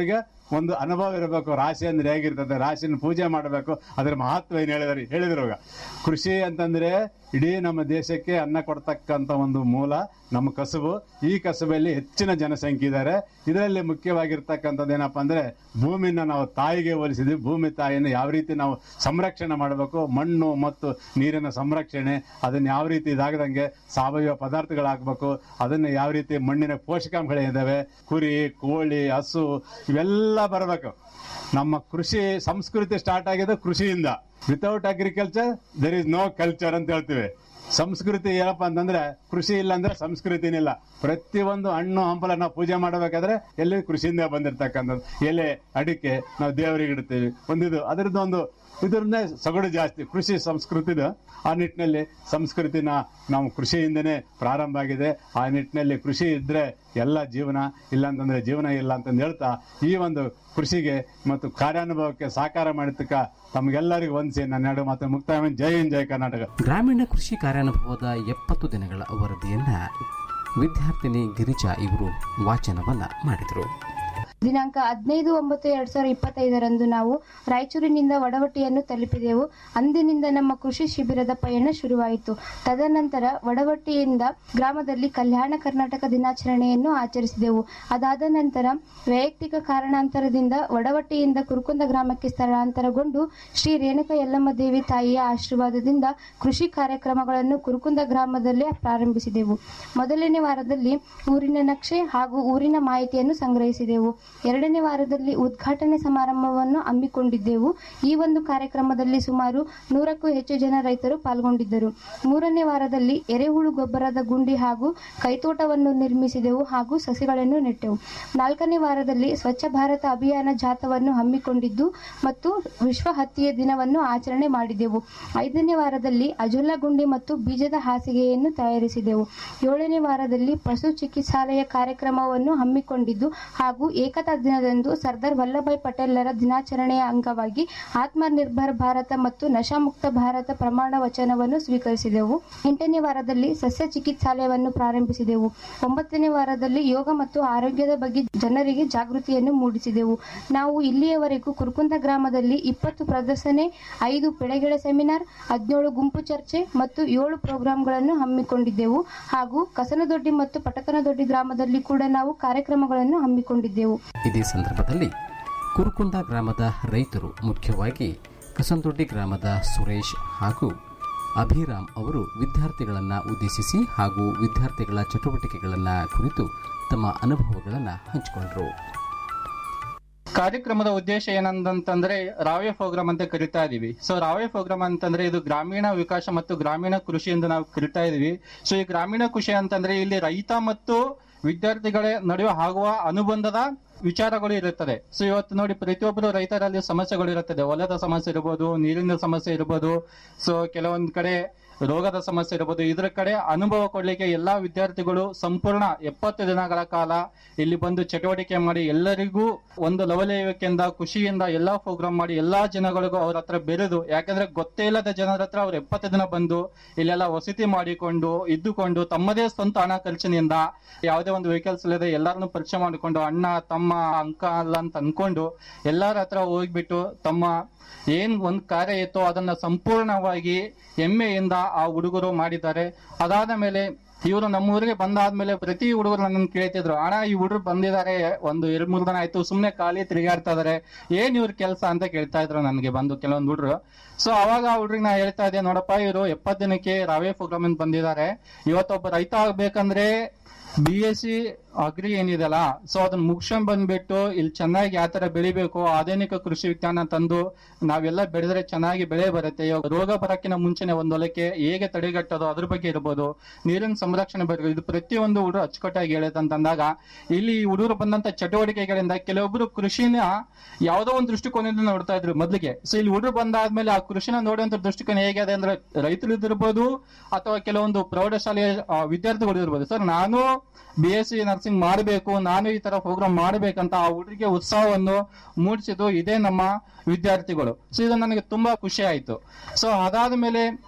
ಒಂದು ಅನುಭವ ಇರಬೇಕು ರಾಶಿ ಅಂದ್ರೆ ಹೇಗಿರ್ತದೆ ರಾಶಿನ ಪೂಜೆ ಮಾಡಬೇಕು ಅದರ ಮಹತ್ವ ಏನು ಹೇಳಿದಾರೆ ಹೇಳಿದ್ರು ಇವಾಗ. ಕೃಷಿ ಅಂತಂದ್ರೆ ಇಡೀ ನಮ್ಮ ದೇಶಕ್ಕೆ ಅನ್ನ ಕೊಡ್ತಕ್ಕಂತ ಒಂದು ಮೂಲ ನಮ್ಮ ಕಸುಬು ಈ ಕಸುಬಲ್ಲಿ ಹೆಚ್ಚಿನ ಜನಸಂಖ್ಯೆ ಇದ್ದಾರೆ ಇದರಲ್ಲಿ ಮುಖ್ಯವಾಗಿರ್ತಕ್ಕಂಥದ್ದು ಏನಪ್ಪಾ ಅಂದ್ರೆ ಭೂಮಿನ ನಾವು ತಾಯಿಗೆ ಹೋಲಿಸಿದ್ವಿ ಭೂಮಿ ತಾಯಿಯನ್ನು ಯಾವ ರೀತಿ ನಾವು ಸಂರಕ್ಷಣೆ ಮಾಡಬೇಕು ಮಣ್ಣು ಮತ್ತು ನೀರಿನ ಸಂರಕ್ಷಣೆ ಅದನ್ನ ಯಾವ ರೀತಿ ಇದಾಗದಂಗೆ ಸಾವಯವ ಪದಾರ್ಥಗಳಾಗಬೇಕು ಅದನ್ನ ಯಾವ ರೀತಿ ಮಣ್ಣಿನ ಪೋಷಕಾಂಶಗಳಿದ್ದಾವೆ ಕುರಿ ಕೋಳಿ ಹಸು ಇವೆಲ್ಲ ಬರಬೇಕು ನಮ್ಮ ಕೃಷಿ ಸಂಸ್ಕೃತಿ ಸ್ಟಾರ್ಟ್ ಆಗಿದೆ ಕೃಷಿಯಿಂದ without agriculture there is no culture ಅಂತ ಹೇಳ್ತೀವಿ ಸಂಸ್ಕೃತಿ ಏನಪ್ಪ ಅಂತಂದ್ರೆ ಕೃಷಿ ಇಲ್ಲ ಅಂದ್ರೆ ಸಂಸ್ಕೃತಿನಿಲ್ಲ ಪ್ರತಿಯೊಂದು ಹಣ್ಣು ಹಂಪಲ ನಾವು ಪೂಜೆ ಮಾಡಬೇಕಾದ್ರೆ ಎಲ್ಲಿ ಕೃಷಿಯಿಂದ ಬಂದಿರ್ತಕ್ಕಂಥದ್ದು ಎಲೆ ಅಡಿಕೆ ನಾವು ದೇವರಿಗೆ ಇಡ್ತೀವಿ ಒಂದಿದು ಅದರದ್ದು ಒಂದು ಇದರಿಂದ ಸೊಗಡು ಜಾಸ್ತಿ ಕೃಷಿ ಸಂಸ್ಕೃತಿದ ಆ ನಿಟ್ಟಿನಲ್ಲಿ ಸಂಸ್ಕೃತಿನ ನಾವು ಕೃಷಿಯಿಂದನೇ ಪ್ರಾರಂಭ ಆಗಿದೆ ಆ ನಿಟ್ಟಿನಲ್ಲಿ ಕೃಷಿ ಇದ್ರೆ ಎಲ್ಲ ಜೀವನ ಇಲ್ಲ ಅಂತಂದ್ರೆ ಜೀವನ ಇಲ್ಲ ಅಂತಂದು ಹೇಳ್ತಾ ಈ ಒಂದು ಕೃಷಿಗೆ ಮತ್ತು ಕಾರ್ಯಾನುಭವಕ್ಕೆ ಸಾಕಾರ ಮಾಡಿದ್ದಕ್ಕ ತಮಗೆಲ್ಲರಿಗೂ ವಂದಿಸಿ ನನ್ನ ಎರಡು ಮಾತು ಮುಕ್ತಾಯ ಜೈ ಹಿಂದ್ ಜೈ ಕರ್ನಾಟಕ ಗ್ರಾಮೀಣ ಕೃಷಿ ಕಾರ್ಯಾನುಭವದ ಎಪ್ಪತ್ತು ದಿನಗಳ ವರದಿಯನ್ನ ವಿದ್ಯಾರ್ಥಿನಿ ಗಿರಿಜಾ ಇವರು ವಾಚನವನ್ನ ಮಾಡಿದರು ದಿನಾಂಕ ಹದಿನೈದು ಒಂಬತ್ತು ಎರಡ್ ಸಾವಿರದ ಇಪ್ಪತ್ತೈದರಂದು ನಾವು ರಾಯಚೂರಿನಿಂದ ವಡವಟ್ಟಿಯನ್ನು ತಲುಪಿದೆವು ಅಂದಿನಿಂದ ನಮ್ಮ ಕೃಷಿ ಶಿಬಿರದ ಪಯಣ ಶುರುವಾಯಿತು ತದನಂತರ ವಡವಟ್ಟಿಯಿಂದ ಗ್ರಾಮದಲ್ಲಿ ಕಲ್ಯಾಣ ಕರ್ನಾಟಕ ದಿನಾಚರಣೆಯನ್ನು ಆಚರಿಸಿದೆವು ಅದಾದ ನಂತರ ವೈಯಕ್ತಿಕ ಕಾರಣಾಂತರದಿಂದ ವಡವಟ್ಟಿಯಿಂದ ಕುರುಕುಂದ ಗ್ರಾಮಕ್ಕೆ ಸ್ಥಳಾಂತರಗೊಂಡು ಶ್ರೀ ರೇಣುಕ ಯಲ್ಲಮ್ಮ ದೇವಿ ತಾಯಿಯ ಆಶೀರ್ವಾದದಿಂದ ಕೃಷಿ ಕಾರ್ಯಕ್ರಮಗಳನ್ನು ಕುರುಕುಂದ ಗ್ರಾಮದಲ್ಲೇ ಪ್ರಾರಂಭಿಸಿದೆವು ಮೊದಲನೇ ವಾರದಲ್ಲಿ ಊರಿನ ನಕ್ಷೆ ಹಾಗೂ ಊರಿನ ಮಾಹಿತಿಯನ್ನು ಸಂಗ್ರಹಿಸಿದೆವು ಎರಡನೇ ವಾರದಲ್ಲಿ ಉದ್ಘಾಟನೆ ಸಮಾರಂಭವನ್ನು ಹಮ್ಮಿಕೊಂಡಿದ್ದೆವು ಈ ಒಂದು ಕಾರ್ಯಕ್ರಮದಲ್ಲಿ ಸುಮಾರು ನೂರಕ್ಕೂ ಹೆಚ್ಚು ಜನ ರೈತರು ಪಾಲ್ಗೊಂಡಿದ್ದರು ಮೂರನೇ ವಾರದಲ್ಲಿ ಎರೆಹುಳು ಗೊಬ್ಬರದ ಗುಂಡಿ ಹಾಗೂ ಕೈತೋಟವನ್ನು ನಿರ್ಮಿಸಿದೆವು ಹಾಗೂ ಸಸಿಗಳನ್ನು ನೆಟ್ಟೆವು ನಾಲ್ಕನೇ ವಾರದಲ್ಲಿ ಸ್ವಚ್ಛ ಭಾರತ ಅಭಿಯಾನ ಜಾಥವನ್ನು ಹಮ್ಮಿಕೊಂಡಿದ್ದು ಮತ್ತು ವಿಶ್ವ ಹತ್ತಿಯ ದಿನವನ್ನು ಆಚರಣೆ ಮಾಡಿದೆವು ಐದನೇ ವಾರದಲ್ಲಿ ಅಜುಲ್ಲಾ ಗುಂಡಿ ಮತ್ತು ಬೀಜದ ಹಾಸಿಗೆಯನ್ನು ತಯಾರಿಸಿದೆವು ಏಳನೇ ವಾರದಲ್ಲಿ ಪಶು ಚಿಕಿತ್ಸಾಲಯ ಕಾರ್ಯಕ್ರಮವನ್ನು ಹಮ್ಮಿಕೊಂಡಿದ್ದು ಹಾಗೂ ಏಕತಾ ದಿನದಂದು ಸರ್ದಾರ್ ವಲ್ಲಭಾಯ್ ಪಟೇಲರ ದಿನಾಚರಣೆಯ ಅಂಗವಾಗಿ ಆತ್ಮನಿರ್ಭರ್ ಭಾರತ ಮತ್ತು ನಶಾಮುಕ್ತ ಭಾರತ ಪ್ರಮಾಣ ವಚನವನ್ನು ಸ್ವೀಕರಿಸಿದೆವು ಎಂಟನೇ ವಾರದಲ್ಲಿ ಸಸ್ಯ ಚಿಕಿತ್ಸಾಲಯವನ್ನು ಪ್ರಾರಂಭಿಸಿದೆವು ಒಂಬತ್ತನೇ ವಾರದಲ್ಲಿ ಯೋಗ ಮತ್ತು ಆರೋಗ್ಯದ ಬಗ್ಗೆ ಜನರಿಗೆ ಜಾಗೃತಿಯನ್ನು ಮೂಡಿಸಿದೆವು ನಾವು ಇಲ್ಲಿಯವರೆಗೂ ಕುರುಕುಂದ ಗ್ರಾಮದಲ್ಲಿ ಇಪ್ಪತ್ತು ಪ್ರದರ್ಶನೆ ಐದು ಬೆಳಗಿಳ ಸೆಮಿನಾರ್ ಹದಿನೇಳು ಗುಂಪು ಚರ್ಚೆ ಮತ್ತು ಏಳು ಪ್ರೋಗ್ರಾಂಗಳನ್ನು ಹಮ್ಮಿಕೊಂಡಿದ್ದೆವು ಹಾಗೂ ಕಸನದೊಡ್ಡಿ ಮತ್ತು ಪಟಕನದೊಡ್ಡಿ ಗ್ರಾಮದಲ್ಲಿ ಕೂಡ ನಾವು ಕಾರ್ಯಕ್ರಮಗಳನ್ನು ಹಮ್ಮಿಕೊಂಡಿದ್ದೆವು ಇದೇ ಸಂದರ್ಭದಲ್ಲಿ ಕುರುಕುಂದ ಗ್ರಾಮದ ರೈತರು ಮುಖ್ಯವಾಗಿ ಕಸಂದೊಡ್ಡಿ ಗ್ರಾಮದ ಸುರೇಶ್ ಹಾಗೂ ಅಭಿರಾಮ್ ಅವರು ವಿದ್ಯಾರ್ಥಿಗಳನ್ನು ಉದ್ದೇಶಿಸಿ ಹಾಗೂ ವಿದ್ಯಾರ್ಥಿಗಳ ಚಟುವಟಿಕೆಗಳನ್ನು ಕುರಿತು ತಮ್ಮ ಅನುಭವಗಳನ್ನು ಹಂಚಿಕೊಂಡರು ಕಾರ್ಯಕ್ರಮದ ಉದ್ದೇಶ ಏನಂತಂದ್ರೆ ರಾವೆ ಪ್ರೋಗ್ರಾಮ್ ಅಂತ ಕರಿತಾ ಇದೀವಿ ಸೊ ರಾವೆ ಪ್ರೋಗ್ರಾಮ್ ಅಂತಂದ್ರೆ ಇದು ಗ್ರಾಮೀಣ ವಿಕಾಸ ಮತ್ತು ಗ್ರಾಮೀಣ ಕೃಷಿ ಎಂದು ನಾವು ಕರಿತಾ ಇದೀವಿ ಸೊ ಈ ಗ್ರಾಮೀಣ ಕೃಷಿ ಅಂತಂದ್ರೆ ಇಲ್ಲಿ ರೈತ ಮತ್ತು ವಿದ್ಯಾರ್ಥಿಗಳ ನಡುವೆ ಆಗುವ ಅನುಬಂಧದ ವಿಚಾರಗಳು ಇರುತ್ತದೆ ಸೊ ಇವತ್ತು ನೋಡಿ ಪ್ರತಿಯೊಬ್ಬರು ರೈತರಲ್ಲಿ ಸಮಸ್ಯೆಗಳು ಇರುತ್ತದೆ ಹೊಲದ ಸಮಸ್ಯೆ ಇರ್ಬೋದು ನೀರಿನ ಸಮಸ್ಯೆ ಇರ್ಬೋದು ಸೊ ಕೆಲವೊಂದ್ ಕಡೆ ರೋಗದ ಸಮಸ್ಯೆ ಇರ್ಬೋದು ಇದರ ಕಡೆ ಅನುಭವ ಕೊಡ್ಲಿಕ್ಕೆ ಎಲ್ಲಾ ವಿದ್ಯಾರ್ಥಿಗಳು ಸಂಪೂರ್ಣ ಎಪ್ಪತ್ತು ದಿನಗಳ ಕಾಲ ಇಲ್ಲಿ ಬಂದು ಚಟುವಟಿಕೆ ಮಾಡಿ ಎಲ್ಲರಿಗೂ ಒಂದು ಲವಲೇಯಕೆಯಿಂದ ಖುಷಿಯಿಂದ ಎಲ್ಲಾ ಪ್ರೋಗ್ರಾಮ್ ಮಾಡಿ ಎಲ್ಲಾ ಜನಗಳಿಗೂ ಅವ್ರ ಹತ್ರ ಬೆರೆದು ಯಾಕಂದ್ರೆ ಗೊತ್ತೇ ಇಲ್ಲದ ಜನರ ಹತ್ರ ಅವ್ರು ಎಪ್ಪತ್ತು ದಿನ ಬಂದು ಇಲ್ಲೆಲ್ಲ ವಸತಿ ಮಾಡಿಕೊಂಡು ಇದ್ದುಕೊಂಡು ತಮ್ಮದೇ ಸ್ವಂತ ಹಣ ಖರ್ಚಿನಿಂದ ಯಾವುದೇ ಒಂದು ವೆಹಿಕಲ್ಸ್ ಇಲ್ಲದೆ ಎಲ್ಲರನ್ನು ಪರಿಚಯ ಮಾಡಿಕೊಂಡು ಅಣ್ಣ ತಮ್ಮ ಅಂಕ ಅಲ್ಲ ಅಂತ ಅನ್ಕೊಂಡು ಎಲ್ಲರ ಹತ್ರ ಹೋಗ್ಬಿಟ್ಟು ತಮ್ಮ ಏನ್ ಒಂದ್ ಕಾರ್ಯ ಇತ್ತೋ ಅದನ್ನ ಸಂಪೂರ್ಣವಾಗಿ ಹೆಮ್ಮೆಯಿಂದ ಆ ಹುಡುಗರು ಮಾಡಿದ್ದಾರೆ ಅದಾದ ಮೇಲೆ ಇವರು ನಮ್ಮ ಊರಿಗೆ ಬಂದಾದ್ಮೇಲೆ ಪ್ರತಿ ಹುಡುಗರು ನನ್ನ ಕೇಳ್ತಿದ್ರು ಅಣ್ಣ ಈ ಹುಡುಗರು ಬಂದಿದ್ದಾರೆ ಒಂದು ಎರಡ್ ಮೂರ್ ದಿನ ಆಯ್ತು ಸುಮ್ನೆ ಖಾಲಿ ತಿರುಗಾಡ್ತಾ ಇದಾರೆ ಏನ್ ಇವ್ರ ಕೆಲಸ ಅಂತ ಕೇಳ್ತಾ ಇದ್ರು ನನಗೆ ಬಂದು ಕೆಲವೊಂದು ಹುಡುಗರು ಸೊ ಅವಾಗ ಆ ಹುಡುಗ್ರಿಗೆ ನಾ ಹೇಳ್ತಾ ಇದ್ದೆ ನೋಡಪ್ಪ ಇವರು ಎಪ್ಪತ್ತು ದಿನಕ್ಕೆ ರಾವೆ ಪ್ರೋಗ್ರಾಮ್ ಅಂತ ಬಂದಿದ್ದಾರೆ ಇವತ್ತೊಬ್ಬ ರೈತ ಆಗ್ಬೇಕಂದ್ರೆ ಬಿ ಎಸ್ ಸಿ ಅಗ್ರಿ ಏನಿದೆಲ್ಲ ಸೊ ಅದನ್ನ ಮುಗಿಸ್ಕೊಂಡ್ ಬಂದ್ಬಿಟ್ಟು ಇಲ್ಲಿ ಚೆನ್ನಾಗಿ ಯಾವ ತರ ಬೆಳಿಬೇಕು ಆಧುನಿಕ ಕೃಷಿ ವಿಜ್ಞಾನ ತಂದು ನಾವೆಲ್ಲ ಬೆಳೆದ್ರೆ ಚೆನ್ನಾಗಿ ಬೆಳೆ ಬರುತ್ತೆ ಇವಾಗ ರೋಗ ಬರಕ್ಕಿಂತ ಮುಂಚೆನೆ ಒಂದ್ ಹೊಲಕ್ಕೆ ಹೇಗೆ ತಡೆಗಟ್ಟೋದು ಅದ್ರ ಬಗ್ಗೆ ಇರ್ಬೋದು ನೀರಿನ ಸಂರಕ್ಷಣೆ ಬಗ್ಗೆ ಇದು ಪ್ರತಿಯೊಂದು ಹುಡುಗರು ಅಚ್ಚುಕಟ್ಟಾಗಿ ಹೇಳುತ್ತಂದಾಗ ಇಲ್ಲಿ ಈ ಹುಡುಗರು ಬಂದಂತ ಚಟುವಟಿಕೆಗಳಿಂದ ಕೆಲವೊಬ್ರು ಕೃಷಿನ ಯಾವ್ದೋ ಒಂದು ದೃಷ್ಟಿಕೋನದಿಂದ ನೋಡ್ತಾ ಇದ್ರು ಮೊದ್ಲಿಗೆ ಸೊ ಇಲ್ಲಿ ಹುಡುಗರು ಬಂದಾದ್ಮೇಲೆ ಆ ಕೃಷಿನ ನೋಡುವಂತ ದೃಷ್ಟಿಕೋನ ಹೇಗೆ ಇದೆ ಅಂದ್ರೆ ರೈತರು ಇದಿರ್ಬೋದು ಅಥವಾ ಕೆಲವೊಂದು ಪ್ರೌಢಶಾಲೆಯ ಆ, ವಿದ್ಯಾರ್ಥಿಗಳು ಇರ್ಬೋದು ಸರ್ ನಾನು ಬಿ ಎಸ್ ಸಿ ನರ್ಸಿಂಗ್ ಮಾಡಬೇಕು ನಾನು ಈ ತರ ಪ್ರೋಗ್ರಾಮ್ ಮಾಡಬೇಕಂತ ಆ ಹುಡುಗರಿಗೆ ಉತ್ಸಾಹವನ್ನು ಮೂಡಿಸಿದ್ದು ಇದೇ ನಮ್ಮ ವಿದ್ಯಾರ್ಥಿಗಳು ಸೊ ಇದು ನನಗೆ ತುಂಬಾ ಖುಷಿ ಆಯ್ತು ಸೊ ಅದಾದ ಮೇಲೆ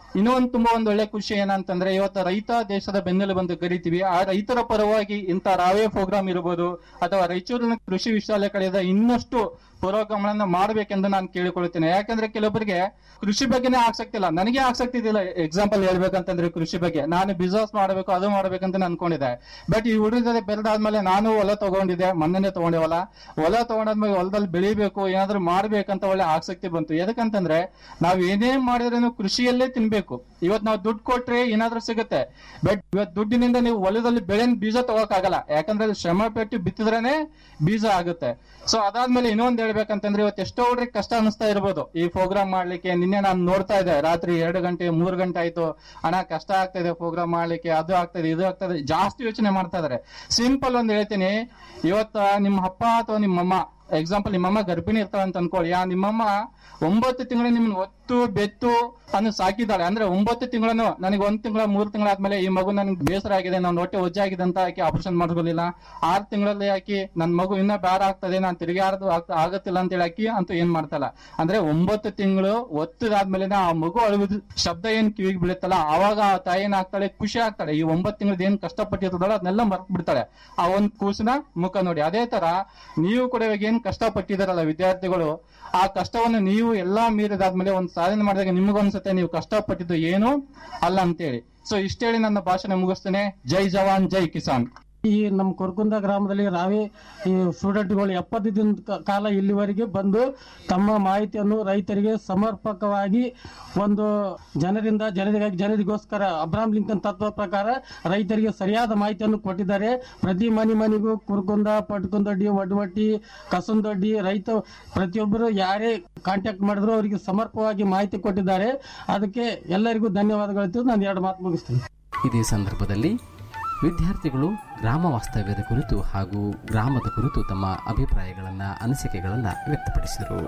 ಇನ್ನೂ ಒಂದು ತುಂಬಾ ಒಂದು ಒಳ್ಳೆ ಖುಷಿ ಏನಂತಂದ್ರೆ ಇವತ್ತು ರೈತ ದೇಶದ ಬೆನ್ನೆಲುಬು ಅಂತ ಕರಿತೀವಿ ಆ ರೈತರ ಪರವಾಗಿ ಇಂಥ ರಾವೆ ಪ್ರೋಗ್ರಾಮ್ ಇರಬಹುದು ಅಥವಾ ರಾಯಚೂರಿನ ಕೃಷಿ ವಿಶ್ವವಿದ್ಯಾಲಯ ಕಡೆಯಿಂದ ಇನ್ನಷ್ಟು ಪುರೋಗಮನ ಮಾಡಬೇಕೆಂದು ನಾನು ಕೇಳಿಕೊಳ್ಳುತ್ತೇನೆ ಯಾಕಂದ್ರೆ ಕೆಲವೊಬ್ಬರಿಗೆ ಕೃಷಿ ಬಗ್ಗೆನೇ ಆಸಕ್ತಿ ಇಲ್ಲ ನನಗೆ ಆಸಕ್ತಿ ಇದಿಲ್ಲ ಎಕ್ಸಾಂಪಲ್ ಹೇಳ್ಬೇಕಂತಂದ್ರೆ ಕೃಷಿ ಬಗ್ಗೆ ನಾನು ಬಿಸ್ನೆಸ್ ಮಾಡಬೇಕು ಅದು ಮಾಡ್ಬೇಕಂತ ನಾನು ಅನ್ಕೊಂಡಿದ್ದೆ ಬಟ್ ಈ ಹುಡುಗ ಜೊತೆ ಬೆರೆದಾದ್ಮೇಲೆ ನಾನು ಹೊಲ ತಗೊಂಡಿದ್ದೆ ಮೊನ್ನೆನೆ ತಗೊಂಡೆ ಹೊಲ ಹೊಲ ತಗೊಂಡಾದ್ಮೇಲೆ ಹೊಲದಲ್ಲಿ ಬೆಳಿಬೇಕು ಏನಾದ್ರೂ ಮಾಡ್ಬೇಕಂತ ಒಳ್ಳೆ ಆಸಕ್ತಿ ಬಂತು ಎದಕ್ಕಂತಂದ್ರೆ ನಾವ್ ಏನೇ ಮಾಡಿದ್ರೂ ಕೃಷಿಯಲ್ಲೇ ತಿನ್ಬೇಕು ಇವತ್ ನಾವು ದುಡ್ಡು ಕೊಟ್ರೆ ಏನಾದ್ರೂ ಸಿಗುತ್ತೆ ಬಟ್ ಇವತ್ ದುಡ್ಡಿನಿಂದ ನೀವು ಹೊಲದಲ್ಲಿ ಬೆಳೆ ಬೀಜ ತಗೋಕ್ಕಾಗಲ್ಲ ಯಾಕಂದ್ರೆ ಅದು ಶ್ರಮ ಪಟ್ಟು ಬಿತ್ತಿದ್ರೇನೆ ಬೀಜ ಆಗುತ್ತೆ ಸೊ ಅದಾದ್ಮೇಲೆ ಇನ್ನೊಂದ್ ಹೇಳ್ಬೇಕಂತಂದ್ರೆ ಇವತ್ತು ಎಷ್ಟೋ ಹುಡ್ರಿಗೆ ಕಷ್ಟ ಅನಿಸ್ತಾ ಇರ್ಬೋದು ಈ ಪ್ರೋಗ್ರಾಮ್ ಮಾಡ್ಲಿಕ್ಕೆ ನಿನ್ನೆ ನಾನು ನೋಡ್ತಾ ಇದ್ದೆ ರಾತ್ರಿ ಎರಡು ಗಂಟೆ ಮೂರ್ ಗಂಟೆ ಆಯ್ತು ಹಣ ಕಷ್ಟ ಆಗ್ತಾ ಇದೆ ಪ್ರೋಗ್ರಾಮ್ ಮಾಡ್ಲಿಕ್ಕೆ ಅದು ಆಗ್ತದೆ ಇದು ಆಗ್ತದೆ ಜಾಸ್ತಿ ಯೋಚನೆ ಮಾಡ್ತಾ ಇದಾರೆ ಸಿಂಪಲ್ ಒಂದ್ ಹೇಳ್ತೀನಿ ಇವತ್ತ ನಿಮ್ಮ ಅಪ್ಪ ಅಥವಾ ನಿಮ್ಮಮ್ಮ ಎಕ್ಸಾಂಪಲ್ ನಿಮ್ಮಮ್ಮ ಗರ್ಭಿಣಿ ಇರ್ತಾಳೆ ಅಂತ ಅನ್ಕೊಳ್ಳಿ ಆ ನಿಮ್ಮಮ್ಮ ಒಂಬತ್ತು ತಿಂಗಳು ನಿಮ್ಮನ್ನ ಒತ್ತು ಬೆತ್ತು ಅನ್ನು ಸಾಕಿದ್ದಾಳೆ ಅಂದ್ರೆ ಒಂಬತ್ತು ತಿಂಗಳನ್ನು ನನಗೆ ಒಂದ್ ತಿಂಗಳ ಮೂರ್ ತಿಂಗಳಾದ್ಮೇಲೆ ಈ ಮಗು ನನಗೆ ಬೇಸರ ಆಗಿದೆ ನಾನು ಹೊಟ್ಟೆ ಒಜ್ಜೆ ಆಗಿದೆ ಅಂತ ಆಕೆ ಆಪರೇಷನ್ ಮಾಡ್ಕೊಳ್ಳಿಲ್ಲ ಆರ್ ತಿಂಗಳಲ್ಲಿ ಆಕಿ ನನ್ ಮಗು ಇನ್ನ ಬೇಡ ಆಗ್ತದೆ ನಾನು ತಿರುಗಾಡದು ಆಗತ್ತಿಲ್ಲ ಅಂತ ಹೇಳಿ ಆಕಿ ಅಂತೂ ಏನ್ ಮಾಡ್ತಲ್ಲ ಅಂದ್ರೆ ಒಂಬತ್ತು ತಿಂಗಳು ಒತ್ತದಾದ್ಮೇಲೆ ಆ ಮಗು ಅಳುವುದು ಶಬ್ದ ಏನ್ ಕಿವಿಗೆ ಬೀಳುತ್ತಲ್ಲ ಅವಾಗ ಆ ತಾಯಿ ಏನಾಗ್ತಾಳೆ ಖುಷಿ ಆಗ್ತಾಳೆ ಈ ಒಂಬತ್ತು ತಿಂಗಳದ ಏನ್ ಕಷ್ಟಪಟ್ಟಿರ್ತದಲ್ಲ ಅದನ್ನೆಲ್ಲ ಮರ್ತ್ ಬಿಡ್ತಾಳೆ ಆ ಒಂದ್ ಕೂಸಿನ ಮುಖ ನೋಡಿ ಅದೇ ತರ ನೀವು ಕೂಡ ಇವಾಗ ಏನ್ ಕಷ್ಟಪಟ್ಟಿದಾರಲ್ಲ ವಿದ್ಯಾರ್ಥಿಗಳು ಆ ಕಷ್ಟವನ್ನು ನೀವು ಎಲ್ಲಾ ಮೀರಿದಾದ್ಮೇಲೆ ಒಂದು ಸಾಧನೆ ಮಾಡಿದಾಗ ನಿಮಗನ್ಸುತ್ತೆ ನೀವು ಕಷ್ಟಪಟ್ಟಿದ್ದು ಏನು ಅಲ್ಲ ಅಂತೇಳಿ ಸೊ ಇಷ್ಟೇಳಿ ನನ್ನ ಭಾಷಣ ಮುಗಿಸ್ತೇನೆ ಜೈ ಜವಾನ್ ಜೈ ಕಿಸಾನ್ ಈ ನಮ್ಮ ಕೊರ್ಕುಂದ ಗ್ರಾಮದಲ್ಲಿ ರಾವಿ ಈ ಸ್ಟೂಡೆಂಟ್ಗಳು ಎಪ್ಪತ್ತು ದಿನದ ಕ- ಕಾಲ ಇಲ್ಲಿವರೆಗೆ ಬಂದು ತಮ್ಮ ಮಾಹಿತಿಯನ್ನು ರೈತರಿಗೆ ಸಮರ್ಪಕವಾಗಿ ಒಂದು ಜನರಿಂದ ಜನರಿಗಾಗಿ ಜನರಿಗೋಸ್ಕರ ಅಬ್ರಾಮ್ ಲಿಂಕನ್ ತತ್ವ ಪ್ರಕಾರ ರೈತರಿಗೆ ಸರಿಯಾದ ಮಾಹಿತಿಯನ್ನು ಕೊಟ್ಟಿದ್ದಾರೆ ಪ್ರತಿ ಮನೆ ಮನೆಗೂ ಕುರ್ಕುಂದ ಪಟ್ಕುಂದೊಡ್ಡಿ ಒಡ್ವಟ್ಟಿ ಕಸಂದೊಡ್ಡಿ ರೈತ ಪ್ರತಿಯೊಬ್ಬರು ಯಾರೇ ಕಾಂಟ್ಯಾಕ್ಟ್ ಮಾಡಿದ್ರು ಅವರಿಗೆ ಸಮರ್ಪಕವಾಗಿ ಮಾಹಿತಿ ಕೊಟ್ಟಿದ್ದಾರೆ ಅದಕ್ಕೆ ಎಲ್ಲರಿಗೂ ಧನ್ಯವಾದಗಳು ತಿಳಿದು ನಾನು ಎರಡು ಮಾತು ಮುಗಿಸ್ತೀನಿ ಇದೇ ಸಂದರ್ಭದಲ್ಲಿ ವಿದ್ಯಾರ್ಥಿಗಳು ಗ್ರಾಮ ವಾಸ್ತವ್ಯದ ಕುರಿತು ಹಾಗೂ ಗ್ರಾಮದ ಕುರಿತು ತಮ್ಮ ಅಭಿಪ್ರಾಯಗಳನ್ನು ಅನಿಸಿಕೆಗಳನ್ನು ವ್ಯಕ್ತಪಡಿಸಿದರು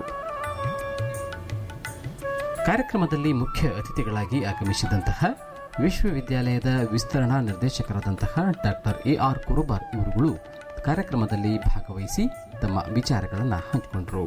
ಕಾರ್ಯಕ್ರಮದಲ್ಲಿ ಮುಖ್ಯ ಅತಿಥಿಗಳಾಗಿ ಆಗಮಿಸಿದಂತಹ ವಿಶ್ವವಿದ್ಯಾಲಯದ ವಿಸ್ತರಣಾ ನಿರ್ದೇಶಕರಾದಂತಹ ಡಾಕ್ಟರ್ ಎ ಆರ್ ಕುರುಬಾರ್ ಇವರುಗಳು ಕಾರ್ಯಕ್ರಮದಲ್ಲಿ ಭಾಗವಹಿಸಿ ತಮ್ಮ ವಿಚಾರಗಳನ್ನು ಹಂಚಿಕೊಂಡರು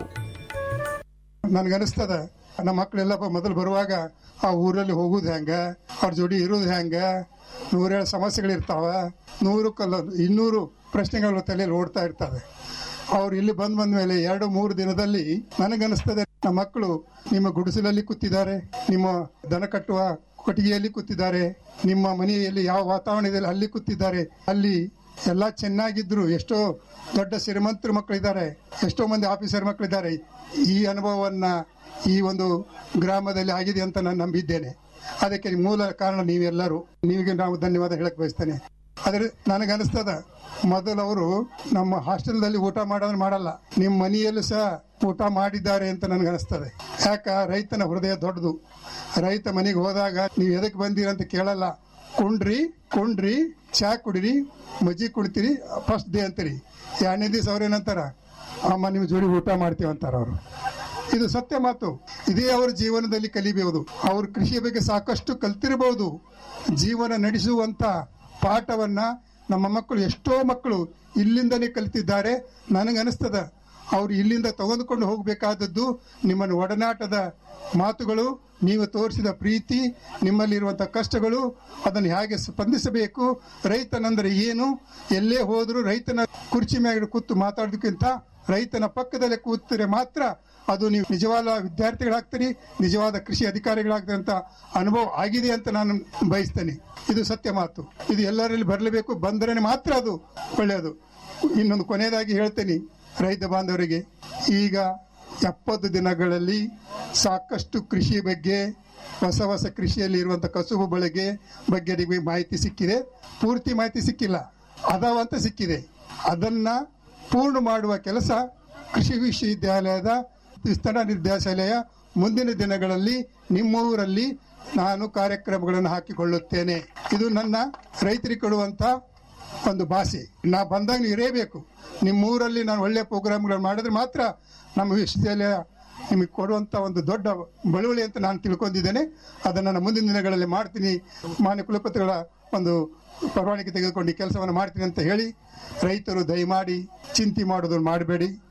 ನನ್ಗನಿಸ್ತದ ನಮ್ಮ ಮಕ್ಕಳೆಲ್ಲ ಮೊದಲು ಬರುವಾಗ ಆ ಊರಲ್ಲಿ ಹೋಗುದು ಹೆಂಗ ಅವ್ರ ಜೋಡಿ ಇರೋದು ಹೆಂಗ ನೂರೇಳು ಸಮಸ್ಯೆಗಳಿರ್ತಾವ ನೂರು ಕಲ್ಲ ಇನ್ನೂರು ಪ್ರಶ್ನೆಗಳು ತಲೆಯಲ್ಲಿ ಓಡ್ತಾ ಇರ್ತವೆ ಅವ್ರು ಇಲ್ಲಿ ಬಂದ್ ಬಂದ ಮೇಲೆ ಎರಡು ಮೂರು ದಿನದಲ್ಲಿ ನನಗನ್ನಿಸ್ತದೆ ನಮ್ಮ ಮಕ್ಕಳು ನಿಮ್ಮ ಗುಡಿಸಲಲ್ಲಿ ಕೂತಿದ್ದಾರೆ ನಿಮ್ಮ ದನ ಕಟ್ಟುವ ಕೊಟ್ಟಿಗೆಯಲ್ಲಿ ಕೂತಿದ್ದಾರೆ ನಿಮ್ಮ ಮನೆಯಲ್ಲಿ ಯಾವ ವಾತಾವರಣ ಇದೆ ಅಲ್ಲಿ ಕೂತಿದ್ದಾರೆ ಅಲ್ಲಿ ಎಲ್ಲ ಚೆನ್ನಾಗಿದ್ರು ಎಷ್ಟೋ ದೊಡ್ಡ ಶ್ರೀಮಂತರ ಮಕ್ಕಳಿದ್ದಾರೆ ಎಷ್ಟೋ ಮಂದಿ ಆಫೀಸರ್ ಮಕ್ಕಳಿದ್ದಾರೆ ಈ ಅನುಭವವನ್ನ ಈ ಒಂದು ಗ್ರಾಮದಲ್ಲಿ ಆಗಿದೆ ಅಂತ ನಾನು ನಂಬಿದ್ದೇನೆ ಅದಕ್ಕೆ ಮೂಲ ಕಾರಣ ನೀವೆಲ್ಲರೂ ನಿಮಗೆ ನಾವು ಧನ್ಯವಾದ ಹೇಳಕ್ ಬಯಸ್ತೇನೆ ಆದ್ರೆ ನನಗನ್ನಿಸ್ತದ ಮೊದಲು ಅವರು ನಮ್ಮ ಹಾಸ್ಟೆಲ್ದಲ್ಲಿ ಊಟ ಮಾಡೋದ್ರೆ ಮಾಡಲ್ಲ ನಿಮ್ಮ ಮನೆಯಲ್ಲೂ ಸಹ ಊಟ ಮಾಡಿದ್ದಾರೆ ಅಂತ ನನಗನ್ನಿಸ್ತದೆ ಯಾಕ ರೈತನ ಹೃದಯ ದೊಡ್ಡದು ರೈತ ಮನೆಗೆ ಹೋದಾಗ ನೀವು ಎದಕ್ಕೆ ಬಂದಿರ ಅಂತ ಕೇಳಲ್ಲ ಕುಂಡ್ರಿ ಕುಂಡ್ರಿ ಚಾ ಕುಡಿರಿ ಮಜ್ಜಿ ಕುಡಿತೀರಿ ಫಸ್ಟ್ ಡೇ ಅಂತೀರಿ ಎರಡನೇ ದಿವಸ ಅವ್ರೇನಂತಾರ ಅಮ್ಮ ನಿಮ್ಮ ಜೋಡಿ ಊಟ ಮಾಡ್ತೀವಿ ಅಂತಾರ ಅವರು ಇದು ಸತ್ಯ ಮಾತು ಇದೇ ಅವರ ಜೀವನದಲ್ಲಿ ಕಲಿಬಹುದು ಅವರು ಕೃಷಿಯ ಬಗ್ಗೆ ಸಾಕಷ್ಟು ಕಲ್ತಿರಬಹುದು ಜೀವನ ನಡೆಸುವಂತ ಪಾಠವನ್ನ ನಮ್ಮ ಮಕ್ಕಳು ಎಷ್ಟೋ ಮಕ್ಕಳು ಇಲ್ಲಿಂದನೇ ಕಲಿತಿದ್ದಾರೆ ನನಗನಿಸ್ತದ ಅವ್ರು ಇಲ್ಲಿಂದ ತೆಗೆದುಕೊಂಡು ಹೋಗಬೇಕಾದದ್ದು ನಿಮ್ಮನ್ನು ಒಡನಾಟದ ಮಾತುಗಳು ನೀವು ತೋರಿಸಿದ ಪ್ರೀತಿ ನಿಮ್ಮಲ್ಲಿರುವಂಥ ಕಷ್ಟಗಳು ಅದನ್ನು ಹೇಗೆ ಸ್ಪಂದಿಸಬೇಕು ರೈತನಂದ್ರೆ ಏನು ಎಲ್ಲೇ ಹೋದರೂ ರೈತನ ಕುರ್ಚಿ ಮೇಲೆ ಕೂತು ಮಾತಾಡೋದಕ್ಕಿಂತ ರೈತನ ಪಕ್ಕದಲ್ಲೇ ಕೂತರೆ ಮಾತ್ರ ಅದು ನೀವು ನಿಜವಾದ ವಿದ್ಯಾರ್ಥಿಗಳಾಗ್ತೀರಿ ನಿಜವಾದ ಕೃಷಿ ಅಧಿಕಾರಿಗಳಾಗ್ತೀರಿ ಅಂತ ಅನುಭವ ಆಗಿದೆ ಅಂತ ನಾನು ಬಯಸ್ತೇನೆ ಇದು ಸತ್ಯ ಮಾತು ಇದು ಎಲ್ಲರಲ್ಲಿ ಬರಲೇಬೇಕು ಬಂದರೆ ಮಾತ್ರ ಅದು ಒಳ್ಳೆಯದು ಇನ್ನೊಂದು ಕೊನೆಯದಾಗಿ ಹೇಳ್ತೇನೆ ರೈತ ಬಾಂಧವರಿಗೆ ಈಗ ಎಪ್ಪತ್ತು ದಿನಗಳಲ್ಲಿ ಸಾಕಷ್ಟು ಕೃಷಿ ಬಗ್ಗೆ ಹೊಸ ಹೊಸ ಕೃಷಿಯಲ್ಲಿ ಇರುವಂತ ಕಸುಬು ಬಳಗೆ ಬಗ್ಗೆ ನಿಮಗೆ ಮಾಹಿತಿ ಸಿಕ್ಕಿದೆ ಪೂರ್ತಿ ಮಾಹಿತಿ ಸಿಕ್ಕಿಲ್ಲ ಅದಾವಂತ ಸಿಕ್ಕಿದೆ ಅದನ್ನ ಪೂರ್ಣ ಮಾಡುವ ಕೆಲಸ ಕೃಷಿ ವಿಶ್ವವಿದ್ಯಾಲಯದ ವಿಸ್ತರಣಾ ನಿರ್ದೇಶಾಲಯ ಮುಂದಿನ ದಿನಗಳಲ್ಲಿ ನಿಮ್ಮೂರಲ್ಲಿ ನಾನು ಕಾರ್ಯಕ್ರಮಗಳನ್ನು ಹಾಕಿಕೊಳ್ಳುತ್ತೇನೆ ಇದು ನನ್ನ ರೈತರಿಗೆ ಕೊಡುವಂತ ಒಂದು ಭಾಷೆ ನಾ ಬಂದಾಗ ನೀವು ಇರಬೇಕು ನಿಮ್ಮೂರಲ್ಲಿ ನಾನು ಒಳ್ಳೆಯ ಪ್ರೋಗ್ರಾಮ್ಗಳನ್ನು ಮಾಡಿದ್ರೆ ಮಾತ್ರ ನಮ್ಮ ವಿಶ್ವವಿದ್ಯಾಲಯ ನಿಮಗೆ ಕೊಡುವಂತ ಒಂದು ದೊಡ್ಡ ಬಳುವಳಿ ಅಂತ ನಾನು ತಿಳ್ಕೊಂಡಿದ್ದೇನೆ ಅದನ್ನು ನಾನು ಮುಂದಿನ ದಿನಗಳಲ್ಲಿ ಮಾಡ್ತೀನಿ ಮಾನ್ಯ ಕುಲಪತಿಗಳ ಒಂದು ಪರವಾನಗಿ ತೆಗೆದುಕೊಂಡು ಈ ಕೆಲಸವನ್ನು ಮಾಡ್ತೀನಿ ಅಂತ ಹೇಳಿ ರೈತರು ದಯಮಾಡಿ ಚಿಂತೆ ಮಾಡೋದನ್ನು ಮಾಡಬೇಡಿ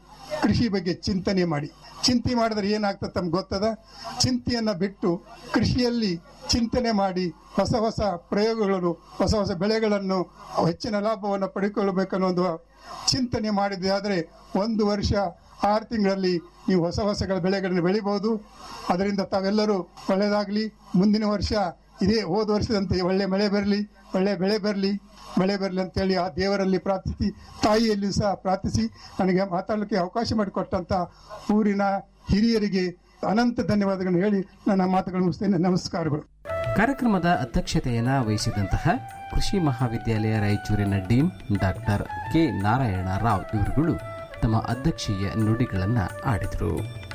ಕೃಷಿ ಬಗ್ಗೆ ಚಿಂತನೆ ಮಾಡಿ ಚಿಂತೆ ಮಾಡಿದ್ರೆ ಏನಾಗ್ತದೆ ತಮ್ಗೆ ಗೊತ್ತದ ಚಿಂತೆಯನ್ನು ಬಿಟ್ಟು ಕೃಷಿಯಲ್ಲಿ ಚಿಂತನೆ ಮಾಡಿ ಹೊಸ ಹೊಸ ಪ್ರಯೋಗಗಳನ್ನು ಹೊಸ ಹೊಸ ಬೆಳೆಗಳನ್ನು ಹೆಚ್ಚಿನ ಲಾಭವನ್ನು ಪಡೆದುಕೊಳ್ಳಬೇಕನ್ನೋ ಒಂದು ಚಿಂತನೆ ಮಾಡಿದೆ ಆದರೆ ಒಂದು ವರ್ಷ ಆರು ತಿಂಗಳಲ್ಲಿ ನೀವು ಹೊಸ ಹೊಸ ಬೆಳೆಗಳನ್ನು ಬೆಳಿಬಹುದು ಅದರಿಂದ ತಾವೆಲ್ಲರೂ ಒಳ್ಳೆಯದಾಗಲಿ ಮುಂದಿನ ವರ್ಷ ಇದೇ ಹೋದ ವರ್ಷದಂತೆ ಒಳ್ಳೆ ಮಳೆ ಬರಲಿ ಒಳ್ಳೆ ಬೆಳೆ ಬರಲಿ ಮಳೆ ಬರಲಿ ಅಂತೇಳಿ ಆ ದೇವರಲ್ಲಿ ಪ್ರಾರ್ಥಿಸಿ ತಾಯಿಯಲ್ಲಿಯೂ ಸಹ ಪ್ರಾರ್ಥಿಸಿ ನನಗೆ ಮಾತಾಡಲಿಕ್ಕೆ ಅವಕಾಶ ಮಾಡಿಕೊಟ್ಟಂತ ಊರಿನ ಹಿರಿಯರಿಗೆ ಅನಂತ ಧನ್ಯವಾದಗಳನ್ನು ಹೇಳಿ ನನ್ನ ಮಾತುಗಳನ್ನು ಮುಗಿಸ್ತೇನೆ ನಮಸ್ಕಾರಗಳು ಕಾರ್ಯಕ್ರಮದ ಅಧ್ಯಕ್ಷತೆಯನ್ನ ವಹಿಸಿದಂತಹ ಕೃಷಿ ಮಹಾವಿದ್ಯಾಲಯ ರಾಯಚೂರಿನ dean doctor K Narayana Rao ಇವರುಗಳು ತಮ್ಮ ಅಧ್ಯಕ್ಷೀಯ ನುಡಿಗಳನ್ನ ಆಡಿದರು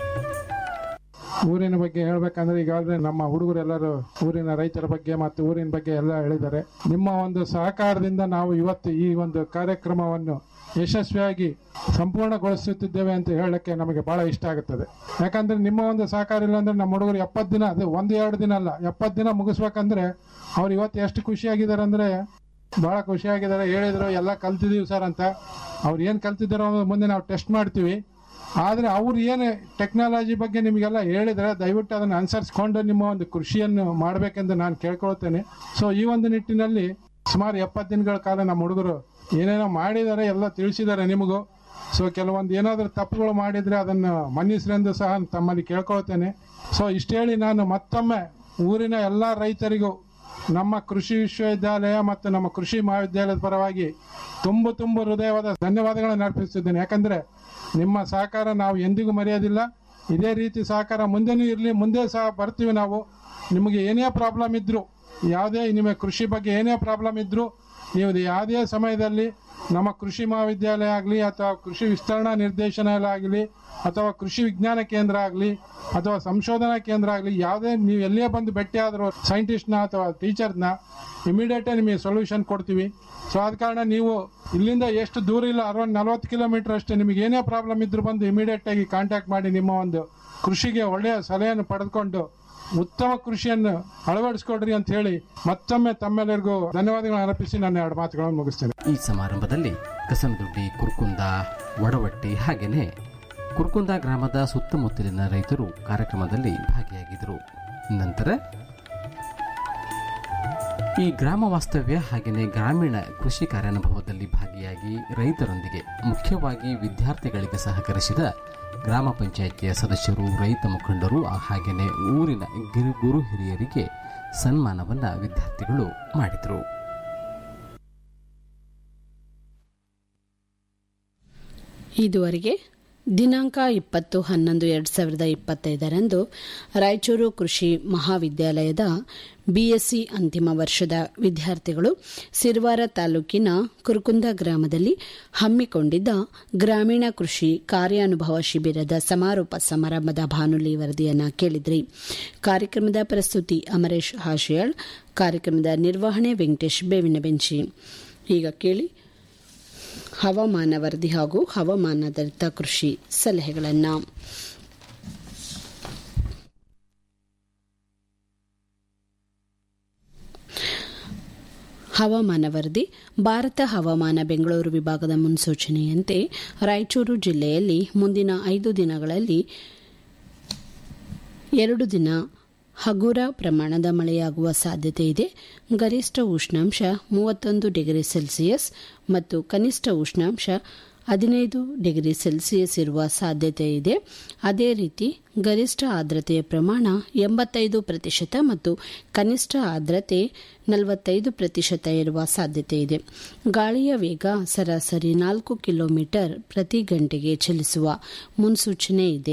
ಊರಿನ ಬಗ್ಗೆ ಹೇಳ್ಬೇಕಂದ್ರೆ ಈಗಾಗಲೇ ನಮ್ಮ ಹುಡುಗರೆಲ್ಲರೂ ಊರಿನ ರೈತರ ಬಗ್ಗೆ ಮತ್ತು ಊರಿನ ಬಗ್ಗೆ ಎಲ್ಲ ಹೇಳಿದ್ದಾರೆ ನಿಮ್ಮ ಒಂದು ಸಹಕಾರದಿಂದ ನಾವು ಇವತ್ತು ಈ ಒಂದು ಕಾರ್ಯಕ್ರಮವನ್ನು ಯಶಸ್ವಿಯಾಗಿ ಸಂಪೂರ್ಣಗೊಳಿಸುತ್ತಿದ್ದೇವೆ ಅಂತ ಹೇಳಕ್ಕೆ ನಮಗೆ ಬಹಳ ಇಷ್ಟ ಆಗುತ್ತದೆ ಯಾಕಂದ್ರೆ ನಿಮ್ಮ ಒಂದು ಸಹಕಾರ ಇಲ್ಲ ಅಂದ್ರೆ ನಮ್ಮ ಹುಡುಗರು ಎಪ್ಪತ್ತು ದಿನ ಅದು ಒಂದು ಎರಡು ದಿನ ಅಲ್ಲ ಎಪ್ಪತ್ತು ದಿನ ಮುಗಿಸ್ಬೇಕಂದ್ರೆ ಅವ್ರು ಇವತ್ತು ಎಷ್ಟು ಖುಷಿಯಾಗಿದ್ದಾರೆ ಅಂದ್ರೆ ಬಹಳ ಖುಷಿಯಾಗಿದ್ದಾರೆ ಹೇಳಿದ್ರು ಎಲ್ಲ ಕಲ್ತಿದೀವಿ ಸರ್ ಅಂತ ಅವ್ರು ಏನು ಕಲ್ತಿದ್ದಾರೋ ಅನ್ನೋದು ಮುಂದೆ ನಾವು ಟೆಸ್ಟ್ ಮಾಡ್ತೀವಿ ಆದರೆ ಅವ್ರು ಏನು ಟೆಕ್ನಾಲಜಿ ಬಗ್ಗೆ ನಿಮಗೆಲ್ಲ ಹೇಳಿದ್ರೆ ದಯವಿಟ್ಟು ಅದನ್ನು ಅನುಸರಿಸ್ಕೊಂಡು ನಿಮ್ಮ ಒಂದು ಕೃಷಿಯನ್ನು ಮಾಡಬೇಕೆಂದು ನಾನು ಕೇಳ್ಕೊಳ್ತೇನೆ ಸೊ ಈ ಒಂದು ನಿಟ್ಟಿನಲ್ಲಿ ಸುಮಾರು ಎಪ್ಪತ್ತು ದಿನಗಳ ಕಾಲ ನಮ್ಮ ಹುಡುಗರು ಏನೇನೋ ಮಾಡಿದ್ದಾರೆ ಎಲ್ಲ ತಿಳಿಸಿದ್ದಾರೆ ನಿಮಗೂ ಸೊ ಕೆಲವೊಂದು ಏನಾದರೂ ತಪ್ಪುಗಳು ಮಾಡಿದರೆ ಅದನ್ನು ಮನ್ನಿಸ್ರೆಂದು ಸಹ ತಮ್ಮಲ್ಲಿ ಕೇಳ್ಕೊಳ್ತೇನೆ ಸೊ ಇಷ್ಟು ಹೇಳಿ ನಾನು ಮತ್ತೊಮ್ಮೆ ಊರಿನ ಎಲ್ಲ ರೈತರಿಗೂ ನಮ್ಮ ಕೃಷಿ ವಿಶ್ವವಿದ್ಯಾಲಯ ಮತ್ತು ನಮ್ಮ ಕೃಷಿ ಮಹಾವಿದ್ಯಾಲಯದ ಪರವಾಗಿ ತುಂಬು ತುಂಬು ಹೃದಯವಾದ ಧನ್ಯವಾದಗಳನ್ನು ಅರ್ಪಿಸುತ್ತಿದ್ದೇನೆ ಯಾಕಂದ್ರೆ ನಿಮ್ಮ ಸಹಕಾರ ನಾವು ಎಂದಿಗೂ ಮರೆಯೋದಿಲ್ಲ ಇದೇ ರೀತಿ ಸಹಕಾರ ಮುಂದೆನೂ ಇರಲಿ ಮುಂದೆ ಸಹ ಬರ್ತೀವಿ ನಾವು ನಿಮಗೆ ಏನೇ ಪ್ರಾಬ್ಲಮ್ ಇದ್ದರೂ ಯಾವುದೇ ನಿಮ್ಮ ಕೃಷಿ ಬಗ್ಗೆ ಏನೇ ಪ್ರಾಬ್ಲಮ್ ಇದ್ದರೂ ನೀವು ಯಾವುದೇ ಸಮಯದಲ್ಲಿ ನಮ್ಮ ಕೃಷಿ ಮಹಾವಿದ್ಯಾಲಯ ಆಗಲಿ ಅಥವಾ ಕೃಷಿ ವಿಸ್ತರಣಾ ನಿರ್ದೇಶನಾಲಯ ಆಗಲಿ ಅಥವಾ ಕೃಷಿ ವಿಜ್ಞಾನ ಕೇಂದ್ರ ಆಗಲಿ ಅಥವಾ ಸಂಶೋಧನಾ ಕೇಂದ್ರ ಆಗಲಿ ಯಾವುದೇ ನೀವು ಎಲ್ಲೇ ಬಂದು ಭೇಟಿ ಆದರೂ ಸೈಂಟಿಸ್ಟ್ನ ಅಥವಾ ಟೀಚರ್ನ ಇಮಿಡಿಯೇಟೇ ನಿಮಗೆ ಸೊಲ್ಯೂಷನ್ ಕೊಡ್ತೀವಿ ಸೊ ಆದ ಕಾರಣ ನೀವು ಇಲ್ಲಿಂದ ಎಷ್ಟು ದೂರ ಇಲ್ಲ ಅರೌಂಡ್ ನಲವತ್ತು ಕಿಲೋಮೀಟರ್ ಅಷ್ಟೇ ನಿಮಗೆ ಏನೇ ಪ್ರಾಬ್ಲಮ್ ಇದ್ರೂ ಬಂದು ಇಮಿಡಿಯೇಟ್ ಆಗಿ ಕಾಂಟ್ಯಾಕ್ಟ್ ಮಾಡಿ ನಿಮ್ಮ ಒಂದು ಕೃಷಿಗೆ ಒಳ್ಳೆಯ ಸಲಹೆಯನ್ನು ಪಡೆದುಕೊಂಡು ಉತ್ತಮ ಕೃಷಿಯನ್ನು ಅಳವಡಿಸ್ಕೊಡ್ರಿ ಅಂತ ಹೇಳಿ ಮತ್ತೊಮ್ಮೆ ತಮ್ಮೆಲ್ಲರಿಗೂ ಧನ್ಯವಾದಗಳನ್ನು ಅರ್ಪಿಸಿ ನನ್ನ ಎರಡು ಮಾತುಗಳನ್ನು ಮುಗಿಸ್ತೇನೆ ಈ ಸಮಾರಂಭದಲ್ಲಿ ಕಸನದುಡ್ಡಿ ಕುರ್ಕುಂದ ಒಡವಟ್ಟಿ ಹಾಗೇನೆ ಕುರ್ಕುಂದ ಗ್ರಾಮದ ಸುತ್ತಮುತ್ತಲಿನ ರೈತರು ಕಾರ್ಯಕ್ರಮದಲ್ಲಿ ಭಾಗಿಯಾಗಿದ್ದರು ನಂತರ ಈ ಗ್ರಾಮ ವಾಸ್ತವ್ಯ ಹಾಗೆಯೇ ಗ್ರಾಮೀಣ ಕೃಷಿ ಕಾರ್ಯಾನುಭವದಲ್ಲಿ ಭಾಗಿಯಾಗಿ ರೈತರೊಂದಿಗೆ ಮುಖ್ಯವಾಗಿ ವಿದ್ಯಾರ್ಥಿಗಳಿಗೆ ಸಹಕರಿಸಿದ ಗ್ರಾಮ ಪಂಚಾಯಿತಿಯ ಸದಸ್ಯರು ರೈತ ಮುಖಂಡರು ಹಾಗೆಯೇ ಊರಿನ ಗಿರು ಗುರು ಹಿರಿಯರಿಗೆ ಸನ್ಮಾನವನ್ನ ವಿದ್ಯಾರ್ಥಿಗಳು ಮಾಡಿದರು ಇದುವರೆಗೆ ದಿನಾಂಕ ಇಪ್ಪತ್ತು ಹನ್ನೊಂದು ಎರಡು ಸಾವಿರದ ಇಪ್ಪತ್ತೈದರಂದು ರಾಯಚೂರು ಕೃಷಿ ಮಹಾವಿದ್ಯಾಲಯದ ಬಿಎಸ್ಸಿ ಅಂತಿಮ ವರ್ಷದ ವಿದ್ಯಾರ್ಥಿಗಳು ಸಿರ್ವಾರ ತಾಲೂಕಿನ ಕುರುಕುಂದ ಗ್ರಾಮದಲ್ಲಿ ಹಮ್ಮಿಕೊಂಡಿದ್ದ ಗ್ರಾಮೀಣ ಕೃಷಿ ಕಾರ್ಯಾನುಭವ ಶಿಬಿರದ ಸಮಾರೋಪ ಸಮಾರಂಭದ ಬಾನುಲಿ ವರದಿಯನ್ನು ಕೇಳಿದ್ರಿ ಕಾರ್ಯಕ್ರಮದ ಪ್ರಸ್ತುತಿ ಅಮರೇಶ್ ಹಾಶಿಯಾಳ್ ಕಾರ್ಯಕ್ರಮದ ನಿರ್ವಹಣೆ ವೆಂಕಟೇಶ್ ಬೇವಿನ ಬೆಂಚಿ ಈಗ ಕೇಳಿ ಹವಾಮಾನ ವರದಿ ಹಾಗೂ ಹವಾಮಾನಾಧಾರಿತ ಕೃಷಿ ಸಲಹೆಗಳನ್ನು ಹವಾಮಾನ ವರದಿ ಭಾರತ ಹವಾಮಾನ ಬೆಂಗಳೂರು ವಿಭಾಗದ ಮುನ್ಸೂಚನೆಯಂತೆ ರಾಯಚೂರು ಜಿಲ್ಲೆಯಲ್ಲಿ ಮುಂದಿನ ಐದು ದಿನಗಳಲ್ಲಿ ಎರಡು ದಿನ ಹಗುರ ಪ್ರಮಾಣದ ಮಳೆಯಾಗುವ ಸಾಧ್ಯತೆ ಇದೆ ಗರಿಷ್ಠ ಉಷ್ಣಾಂಶ ಮೂವತ್ತೊಂದು ಡಿಗ್ರಿ ಸೆಲ್ಸಿಯಸ್ ಮತ್ತು ಕನಿಷ್ಠ ಉಷ್ಣಾಂಶ ಹದಿನೈದು ಡಿಗ್ರಿ ಸೆಲ್ಸಿಯಸ್ ಇರುವ ಸಾಧ್ಯತೆ ಇದೆ ಅದೇ ರೀತಿ ಗರಿಷ್ಠ ಆರ್ದ್ರತೆಯ ಪ್ರಮಾಣ ಎಂಬತ್ತೈದು ಪ್ರತಿಶತ ಮತ್ತು ಕನಿಷ್ಠ ಆರ್ದ್ರತೆ ನಲವತ್ತೈದು ಪ್ರತಿಶತ ಇರುವ ಸಾಧ್ಯತೆ ಇದೆ ಗಾಳಿಯ ವೇಗ ಸರಾಸರಿ ನಾಲ್ಕು ಕಿಲೋಮೀಟರ್ ಪ್ರತಿ ಗಂಟೆಗೆ ಚಲಿಸುವ ಮುನ್ಸೂಚನೆ ಇದೆ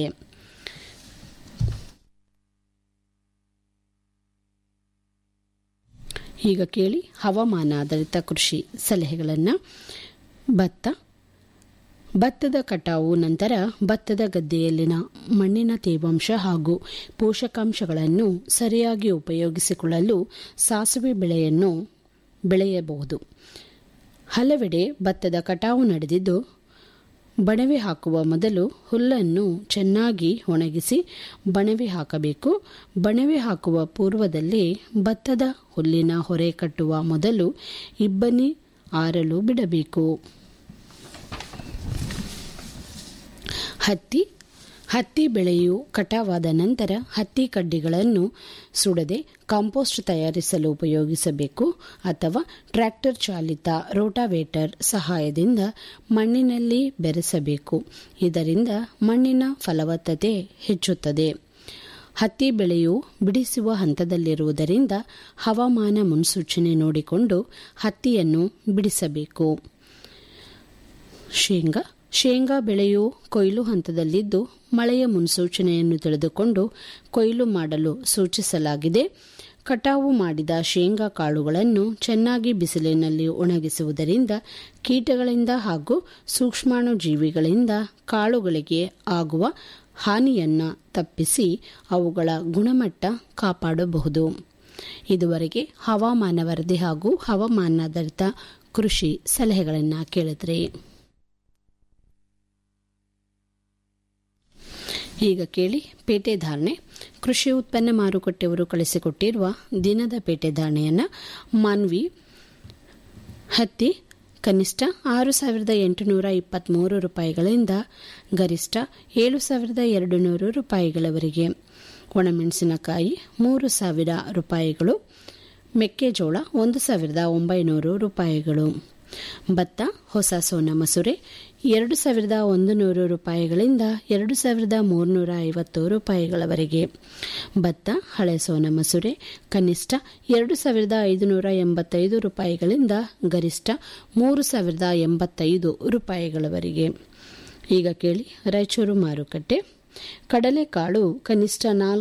ಈಗ ಕೇಳಿ ಹವಾಮಾನ ಆಧಾರಿತ ಕೃಷಿ ಸಲಹೆಗಳನ್ನು ಭತ್ತ ಭತ್ತದ ಕಟಾವು ನಂತರ ಭತ್ತದ ಗದ್ದೆಯಲ್ಲಿನ ಮಣ್ಣಿನ ತೇವಾಂಶ ಹಾಗೂ ಪೋಷಕಾಂಶಗಳನ್ನು ಸರಿಯಾಗಿ ಉಪಯೋಗಿಸಿಕೊಳ್ಳಲು ಸಾಸಿವೆ ಬೆಳೆಯನ್ನು ಬೆಳೆಯಬಹುದು ಹಲವೆಡೆ ಭತ್ತದ ಕಟಾವು ನಡೆದಿದ್ದು ಬಣವೆ ಹಾಕುವ ಮೊದಲು ಹುಲ್ಲನ್ನು ಚೆನ್ನಾಗಿ ಒಣಗಿಸಿ ಬಣವೆ ಹಾಕಬೇಕು ಬಣವೆ ಹಾಕುವ ಪೂರ್ವದಲ್ಲಿ ಭತ್ತದ ಹುಲ್ಲಿನ ಹೊರೆ ಕಟ್ಟುವ ಮೊದಲು ಇಬ್ಬನಿ ಆರಲು ಬಿಡಬೇಕು ಹತ್ತಿ ಹತ್ತಿ ಬೆಳೆಯು ಕಟಾವಾದ ನಂತರ ಹತ್ತಿ ಕಡ್ಡಿಗಳನ್ನು ಸುಡದೆ ಕಾಂಪೋಸ್ಟ್ ತಯಾರಿಸಲು ಉಪಯೋಗಿಸಬೇಕು ಅಥವಾ ಟ್ರ್ಯಾಕ್ಟರ್ ಚಾಲಿತ ರೋಟಾವೇಟರ್ ಸಹಾಯದಿಂದ ಮಣ್ಣಿನಲ್ಲಿ ಬೆರೆಸಬೇಕು ಇದರಿಂದ ಮಣ್ಣಿನ ಫಲವತ್ತತೆ ಹೆಚ್ಚುತ್ತದೆ ಹತ್ತಿ ಬೆಳೆಯು ಬಿಡಿಸುವ ಹಂತದಲ್ಲಿರುವುದರಿಂದ ಹವಾಮಾನ ಮುನ್ಸೂಚನೆ ನೋಡಿಕೊಂಡು ಹತ್ತಿಯನ್ನು ಬಿಡಿಸಬೇಕು ಶೇಂಗಾ ಶೇಂಗಾ ಬೆಳೆಯು ಕೊಯ್ಲು ಹಂತದಲ್ಲಿದ್ದು ಮಳೆಯ ಮುನ್ಸೂಚನೆಯನ್ನು ತಿಳಿದುಕೊಂಡು ಕೊಯ್ಲು ಮಾಡಲು ಸೂಚಿಸಲಾಗಿದೆ ಕಟಾವು ಮಾಡಿದ ಶೇಂಗಾ ಕಾಳುಗಳನ್ನು ಚೆನ್ನಾಗಿ ಬಿಸಿಲಿನಲ್ಲಿ ಒಣಗಿಸುವುದರಿಂದ ಕೀಟಗಳಿಂದ ಹಾಗೂ ಸೂಕ್ಷ್ಮಾಣು ಜೀವಿಗಳಿಂದ ಕಾಳುಗಳಿಗೆ ಆಗುವ ಹಾನಿಯನ್ನು ತಪ್ಪಿಸಿ ಅವುಗಳ ಗುಣಮಟ್ಟ ಕಾಪಾಡಬಹುದು ಇದುವರೆಗೆ ಹವಾಮಾನ ವರದಿ ಹಾಗೂ ಹವಾಮಾನಾಧಾರಿತ ಕೃಷಿ ಸಲಹೆಗಳನ್ನು ಕೇಳಿದ್ರಿ ಈಗ ಕೇಳಿ ಪೇಟೆ ಧಾರಣೆ ಕೃಷಿ ಉತ್ಪನ್ನ ಮಾರುಕಟ್ಟೆಯವರು ಕಳಿಸಿಕೊಟ್ಟಿರುವ ದಿನದ ಪೇಟೆ ಧಾರಣೆಯನ್ನು ಮಾನ್ವಿ ಹತ್ತಿ ಕನಿಷ್ಠ ಆರು ಸಾವಿರದ ಎಂಟುನೂರ ಇಪ್ಪತ್ತ್ಮೂರು ರೂಪಾಯಿಗಳಿಂದ ಗರಿಷ್ಠ ಏಳು ಸಾವಿರದ ಎರಡು ನೂರು ರೂಪಾಯಿಗಳವರೆಗೆ ಒಣಮೆಣಸಿನಕಾಯಿ ಮೂರು ಸಾವಿರ ರೂಪಾಯಿಗಳು ಮೆಕ್ಕೆಜೋಳ ಒಂದು ಸಾವಿರದ ಒಂಬೈನೂರು ರೂಪಾಯಿಗಳು ಭತ್ತ ಹೊಸ ಸೋನಾ ಮಸೂರೆ ಎರಡು ಸಾವಿರದ ಒಂದು ನೂರು ರೂಪಾಯಿಗಳಿಂದ ಎರಡು ಸಾವಿರದ ಮೂರುನೂರ ಐವತ್ತು ರೂಪಾಯಿಗಳವರೆಗೆ ಭತ್ತ ಹಳೆ ಸೋನಾ ಮಸೂರೆ ಕನಿಷ್ಠ ಎರಡು ಸಾವಿರದ ಐದುನೂರ ಎಂಬತ್ತೈದು ರೂಪಾಯಿಗಳಿಂದ ಗರಿಷ್ಠ ಮೂರು ಸಾವಿರದ ಎಂಬತ್ತೈದು ರೂಪಾಯಿಗಳವರೆಗೆ ಈಗ ಕೇಳಿ ರಾಯಚೂರು ಮಾರುಕಟ್ಟೆ ಕಡಲೆಕಾಳು ಕನಿಷ್ಠ ನಾಲ್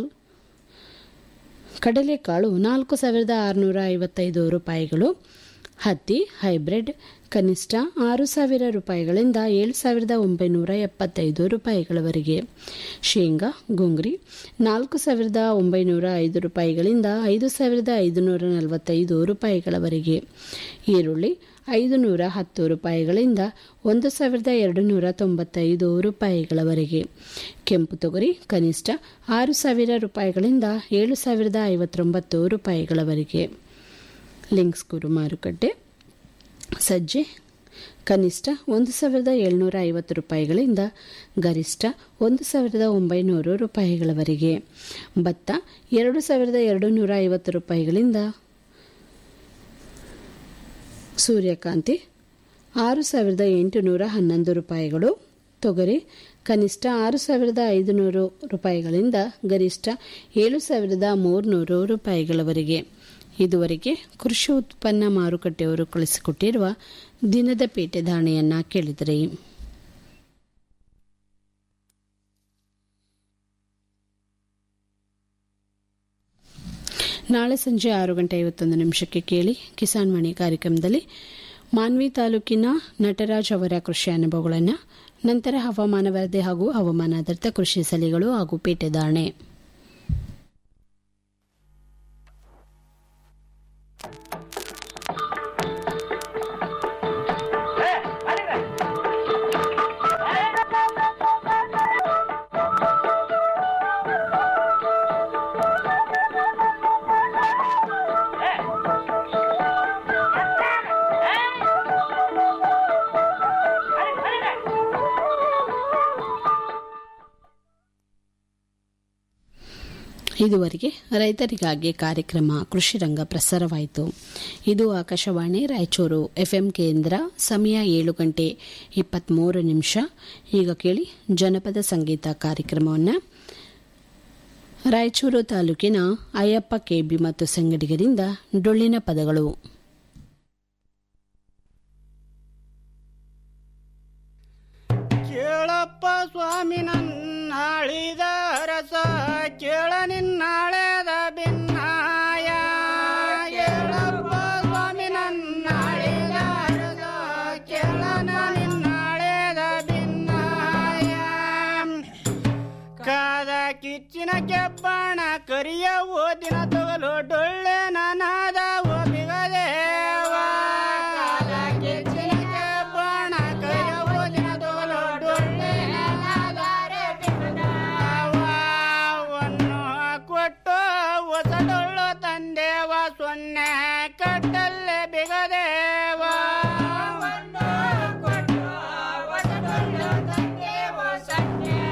ಕಡಲೆಕಾಳು ನಾಲ್ಕು ಸಾವಿರದ ಆರುನೂರ ಐವತ್ತೈದು ರೂಪಾಯಿಗಳು ಹತ್ತಿ ಹೈಬ್ರಿಡ್ ಕನಿಷ್ಠ ಆರು ಸಾವಿರ ರೂಪಾಯಿಗಳಿಂದ ಏಳು ಸಾವಿರದ ಒಂಬೈನೂರ ಎಪ್ಪತ್ತೈದು ರೂಪಾಯಿಗಳವರೆಗೆ ಶೇಂಗಾ ಗುಂಗ್ರಿ ನಾಲ್ಕು ಸಾವಿರದ ಒಂಬೈನೂರ ಐದು ರೂಪಾಯಿಗಳಿಂದ ಐದು ಸಾವಿರದ ಐದುನೂರ ನಲವತ್ತೈದು ರೂಪಾಯಿಗಳವರೆಗೆ ಈರುಳ್ಳಿ ಐದು ನೂರ ಹತ್ತು ರೂಪಾಯಿಗಳಿಂದ ಒಂದು ಸಾವಿರದ ಎರಡು ನೂರ ತೊಂಬತ್ತೈದು ರೂಪಾಯಿಗಳವರೆಗೆ ಕೆಂಪು ತೊಗರಿ ಕನಿಷ್ಠ ಆರು ಸಾವಿರ ರೂಪಾಯಿಗಳಿಂದ ಏಳು ಸಾವಿರದ ಐವತ್ತೊಂಬತ್ತು ರೂಪಾಯಿಗಳವರೆಗೆ ಲಿಂಕ್ಸ್ ಗುರು ಮಾರುಕಟ್ಟೆ ಸಜ್ಜೆ ಕನಿಷ್ಠ ಒಂದು ಸಾವಿರದ ಏಳ್ನೂರ ಐವತ್ತು ರೂಪಾಯಿಗಳಿಂದ ಗರಿಷ್ಠ ಒಂದು ಸಾವಿರದ ಒಂಬೈನೂರು ರೂಪಾಯಿಗಳವರೆಗೆ ಭತ್ತ ಎರಡು ಸಾವಿರದ ಎರಡು ನೂರ ಐವತ್ತು ರೂಪಾಯಿಗಳಿಂದ ಸೂರ್ಯಕಾಂತಿ ಆರು ಸಾವಿರದ ಎಂಟುನೂರ ಹನ್ನೊಂದು ರೂಪಾಯಿಗಳು ತೊಗರಿ ಕನಿಷ್ಠ ಆರು ಸಾವಿರದ ಐದುನೂರು ರೂಪಾಯಿಗಳಿಂದ ಗರಿಷ್ಠ ಏಳು ಸಾವಿರದ ಮೂರುನೂರು ರೂಪಾಯಿಗಳವರೆಗೆ ಇದುವರೆಗೆ ಕೃಷಿ ಉತ್ಪನ್ನ ಮಾರುಕಟ್ಟೆಯವರು ಕಳಿಸಿಕೊಟ್ಟಿರುವ ದಿನದ ಪೇಟೆ ಧಾರಣೆಯನ್ನ ಕೇಳಿದರೆ ನಾಳೆ ಸಂಜೆ ಆರು ಗಂಟೆ ಐವತ್ತೊಂದು ನಿಮಿಷಕ್ಕೆ ಕೇಳಿ ಕಿಸಾನ್ ವಾಣಿ ಕಾರ್ಯಕ್ರಮದಲ್ಲಿ ಮಾನ್ವಿ ತಾಲೂಕಿನ ನಟರಾಜ್ ಅವರ ಕೃಷಿ ಅನುಭವಗಳನ್ನು ನಂತರ ಹವಾಮಾನ ವರದಿ ಹಾಗೂ ಹವಾಮಾನಾಧಾರಿತ ಕೃಷಿ ಸಲಹೆಗಳು ಹಾಗೂ ಪೇಟೆ ಧಾರಣೆ ಇದುವರೆಗೆ ರೈತರಿಗಾಗಿ ಕಾರ್ಯಕ್ರಮ ಕೃಷಿ ರಂಗ ಪ್ರಸಾರವಾಯಿತು ಇದು ಆಕಾಶವಾಣಿ ರಾಯಚೂರು ಎಫ್ಎಂ ಕೇಂದ್ರ ಸಮಯ ಏಳು ಗಂಟೆ ಇಪ್ಪತ್ತ್ಮೂರು ನಿಮಿಷ ಈಗ ಕೇಳಿ ಜನಪದ ಸಂಗೀತ ಕಾರ್ಯಕ್ರಮವನ್ನು ರಾಯಚೂರು ತಾಲೂಕಿನ ಅಯ್ಯಪ್ಪ ಕೆಬಿ ಮತ್ತು ಸಂಗಡಿಗರಿಂದ ಡೊಳ್ಳಿನ ಪದಗಳು ಕೇಳಪ್ಪ ಸ್ವಾಮಿ ನನ್ನಾಳಿದ ರಸ ಕೇಳ ನಿನ್ನಾಳೆದ ಭಿನ್ನಾಯ ಕೇಳಪ್ಪ ಸ್ವಾಮಿ ನನ್ನಾಳಿದ ರಸ ಕೇಳ ನಿನ್ನಾಳೆದ ಭಿನ್ನಾಯ ಕಾದ ಕಿಚ್ಚಿನ ಕೆಬ್ಬಣ ಕರಿಯ ಓದಿನ ತೊಗಲು ಡೊಳ್ಳೆ ನಾನಾದ ಓ ಬಿಗದೇವ ಕಾದ ಕಿಚ್ಚಿನ ಕೆಬ್ಬಣ ಕರಿಯ ಓದಿನ ತೊಗಲು ಡೊಳ್ಳೆ ನಾನಾದ ವನ್ನು ಕೊಟ್ಟು ಹೊಸ ಡೊಳ್ಳು ತಂದೇವ ಸೊನ್ನೆ ಕಟ್ಟಲ್ಲೇ ಬಿಗದೇವ ಕೊಟ್ಟು ಹೊಸ ಡೊಳ್ಳು ತಂದೇವ ಸೊನ್ನೆ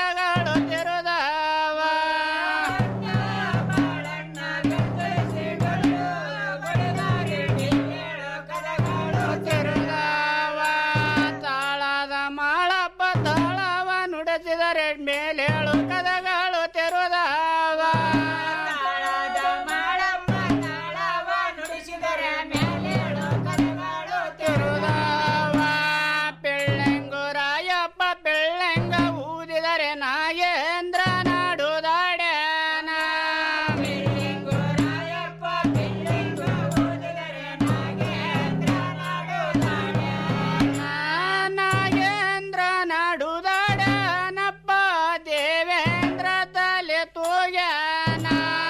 ಕದಗಳು ತೆರೆದವ ತೆರೆದವ ತಾಳದ ಮಾಳಪ್ಪ ತಾಳವ ನುಡಿಸಿದರೆ ಮೇಲೇಳು ಕದಗಳು ತೆರೆದವ ತಾಳದ ಮಾಳಪ್ಪ ತಾಳವ ನುಡಿಸಿದರೆ ಮೇಲೇಳು ಕದಗಳು ತೆರೆದವ ಪೆಳ್ಳಂಗುರಾಯಪ್ಪ ಪೆಳ್ಳಂಗ ಊದಿದರೆ ನಾಗೇಂದ್ರ ನಾಡುದಾಡ್ಯಾನ ಪೆಳ್ಳಂಗುರಾಯಪ್ಪ ಪೆಳ್ಳಂಗ ಊದಿದರೆ ನಾಗೇಂದ್ರ ನಾಗೇಂದ್ರ ನಾಡುದಾಡನಪ್ಪ ದೇವೇಂದ್ರ ತಲೆ ತೋಗ್ಯಾನ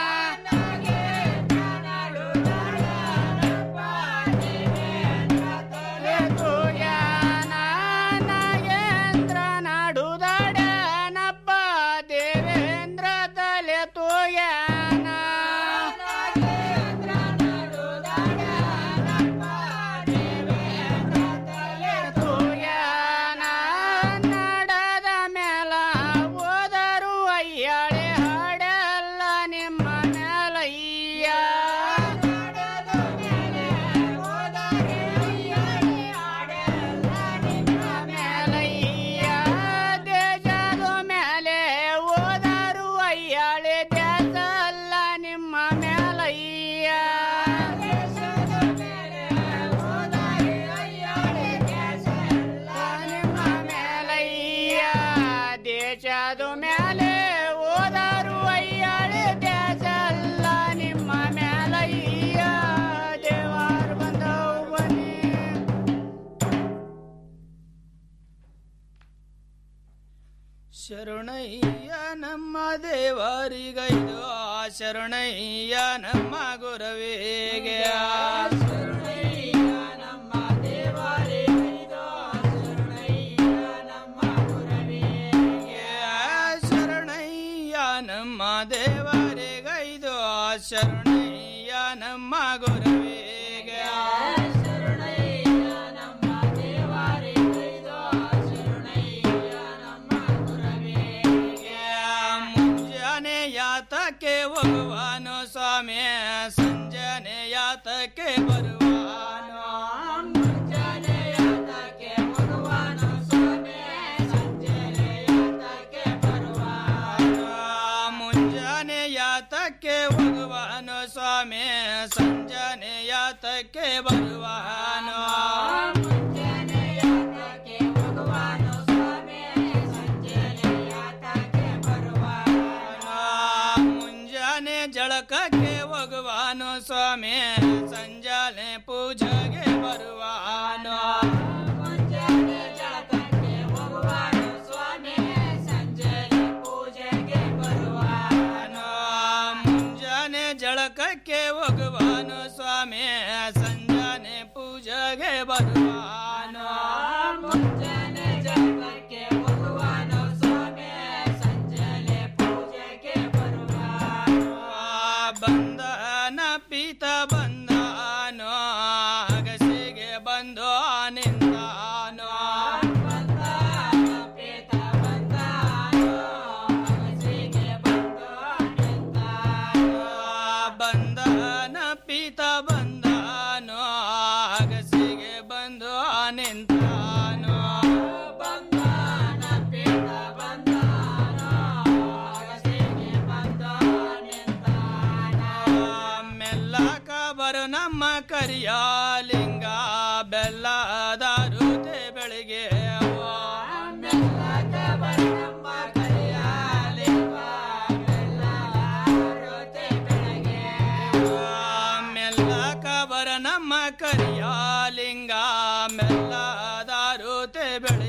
ತೋಗ್ಯಾನ ನಾಗೇಂದ್ರ ನಾಡುದಾಡನಪ್ಪ ದೇವೇಂದ್ರ ತಲೆ ತೋಗ್ಯಾನ ತೋಗ್ಯಾನ ನಡದ ಮೇಲ ಓದರು ಅಯ್ಯಾಳೆ ಹಾಡಲ್ಲ ನಿಮ್ಮ ಮೇಲಯ್ಯ ಮೇಲಯ್ಯ ದೇಶದ ಮೇಲೆ ಓದರು ಅಯ್ಯಾಳೆ ದೇಶ ಅಲ್ಲ ನಿಮ್ಮ ಮೇಲಯ್ಯ ನಿಮ್ಮ ಮೇಲಯ್ಯ ದೇಶದ ಮೇಲೆ ಓದರು ಅಯ್ಯಾಳೆ ದೇಶ ಅಲ್ಲ ನಿಮ್ಮ ಮೇಲಯ್ಯ ದೇವಾರು ಬಂದವು ಬನ್ನಿ ಶರಣಯ್ಯ ನಮ್ಮ ದೇವರಿಗೈದು ಆ ಶರಣಯ್ಯ ನಮ್ಮ ಗುರವೇಗೆ ಆ ಶರಣಯ್ಯ ನಮ್ಮ ದೇವರಿಗೈದು ಆ ಶರಣಯ್ಯ ನಮ್ಮ ಗುರವೇಗೆ ಆ ಶರಣಯ್ಯ ನಮ್ಮ ದೇವರಿಗೈದು ಆ ಶರಣಯ್ಯ ನಮ್ಮ ಗುರವೇಗೆ ಆ ಶರಣಯ್ಯ ನಮ್ಮ ದೇವರಿಗೈದು ಆ ಶರಣಯ್ಯ ನಮ್ಮ ಮುಂಜಾನೆ ಯಾತಕ್ಕೆ ಹೋಗುವಾನು ಸ್ವಾಮಿ ಸಂಜನೆ ಯಾತಕ್ಕೆ ಬರುವಾನು ಮುಂಜಾನೆ ಯಾತಕ್ಕೆ ಹೋಗುವಾನು ಸ್ವಾಮಿ ಸಂಜನೆ ಯಾತಕ್ಕೆ ಬರುವಾನು ಮುಂಜಾನೆ ಯಾತಕ್ಕೆ ಹೋಗುವಾನು ಸ್ವಾಮಿ ಸಂಜನೆ ಯಾತಕ್ಕೆ ಬರುವಾನು ಮುಂಜಾನೆ ಯಾತಕ್ಕೆ ಹೋಗುವಾನು ಸ್ವಾಮಿ ಸಂಜನೆ ಯಾತಕ್ಕೆ ಬರುವಾನು ಮುಂಜಾನೆ ಜಳಕಕ್ಕೆ ಹೋಗುವಾನು ಸ್ವಾಮಿ ಸಂಜಾನೆ ಪೂಜೆಗೆ ಬರುವಾನು ಮುಂಜಾನೆ ಜಳಕಕ್ಕೆ ಹೋಗುವಾನು ಸ್ವಾಮಿ ಸಂಜಾನೆ ಪೂಜೆಗೆ ಬರುವಾನು ಮುಂಜಾನೆ ಜಳಕಕ್ಕೆ ಹೋಗುವಾನು ಸ್ವಾಮಿ ಸಂಜಾನೆ ಪೂಜೆಗೆ ಬರುವಾನು ಮುಂಜಾನೆ ಜಳಕಕ್ಕೆ ಹೋಗುವಾನು ಸ್ವಾಮಿ ಸಂಜಾನೆ ಪೂಜೆಗೆ ಬರುವಾನು ಬಂದನ ಪೀತ ಬಂದಾನು ಅಗಸಿಗೆ ಬಂದು ನಿಂದಾನು ಬಂದನ ಪೀತ ಬಂದಾನು ಅಗಸಿಗೆ ಬಂದು ನಿಂತಾನು ಬಂದನ ಪೀತ ಬಂದಾನು ಅಗಸಿಗೆ ಬಂದು ನಿಂತಾನು ಬಂದನ ಪೀತ ಬಂದಾನು ಅಗಸಿಗೆ ಬಂದು ಮೆಲ್ಲಕ ಬರು ನಮ್ಮ ಕರಿಯ ಲಿಂಗ ಬೆಲ್ಲದ ರುತೆ ಬೆಳಿಗ್ಗೆ ಮೆಲ್ಲಕ ಬರು ನಮ್ಮ ಕರಿಯ ಲಿಂಗ ಬೆಲ್ಲದ ರುತೆ ಬೆಳಗ್ಗೆ ಮೆಲ್ಲಕ ಬರ ನಮ್ಮ ಕರಿಯ ಲಿಂಗ ಮೆಲ್ಲದ ರುತೆ ಬೆಳಗ್ಗೆ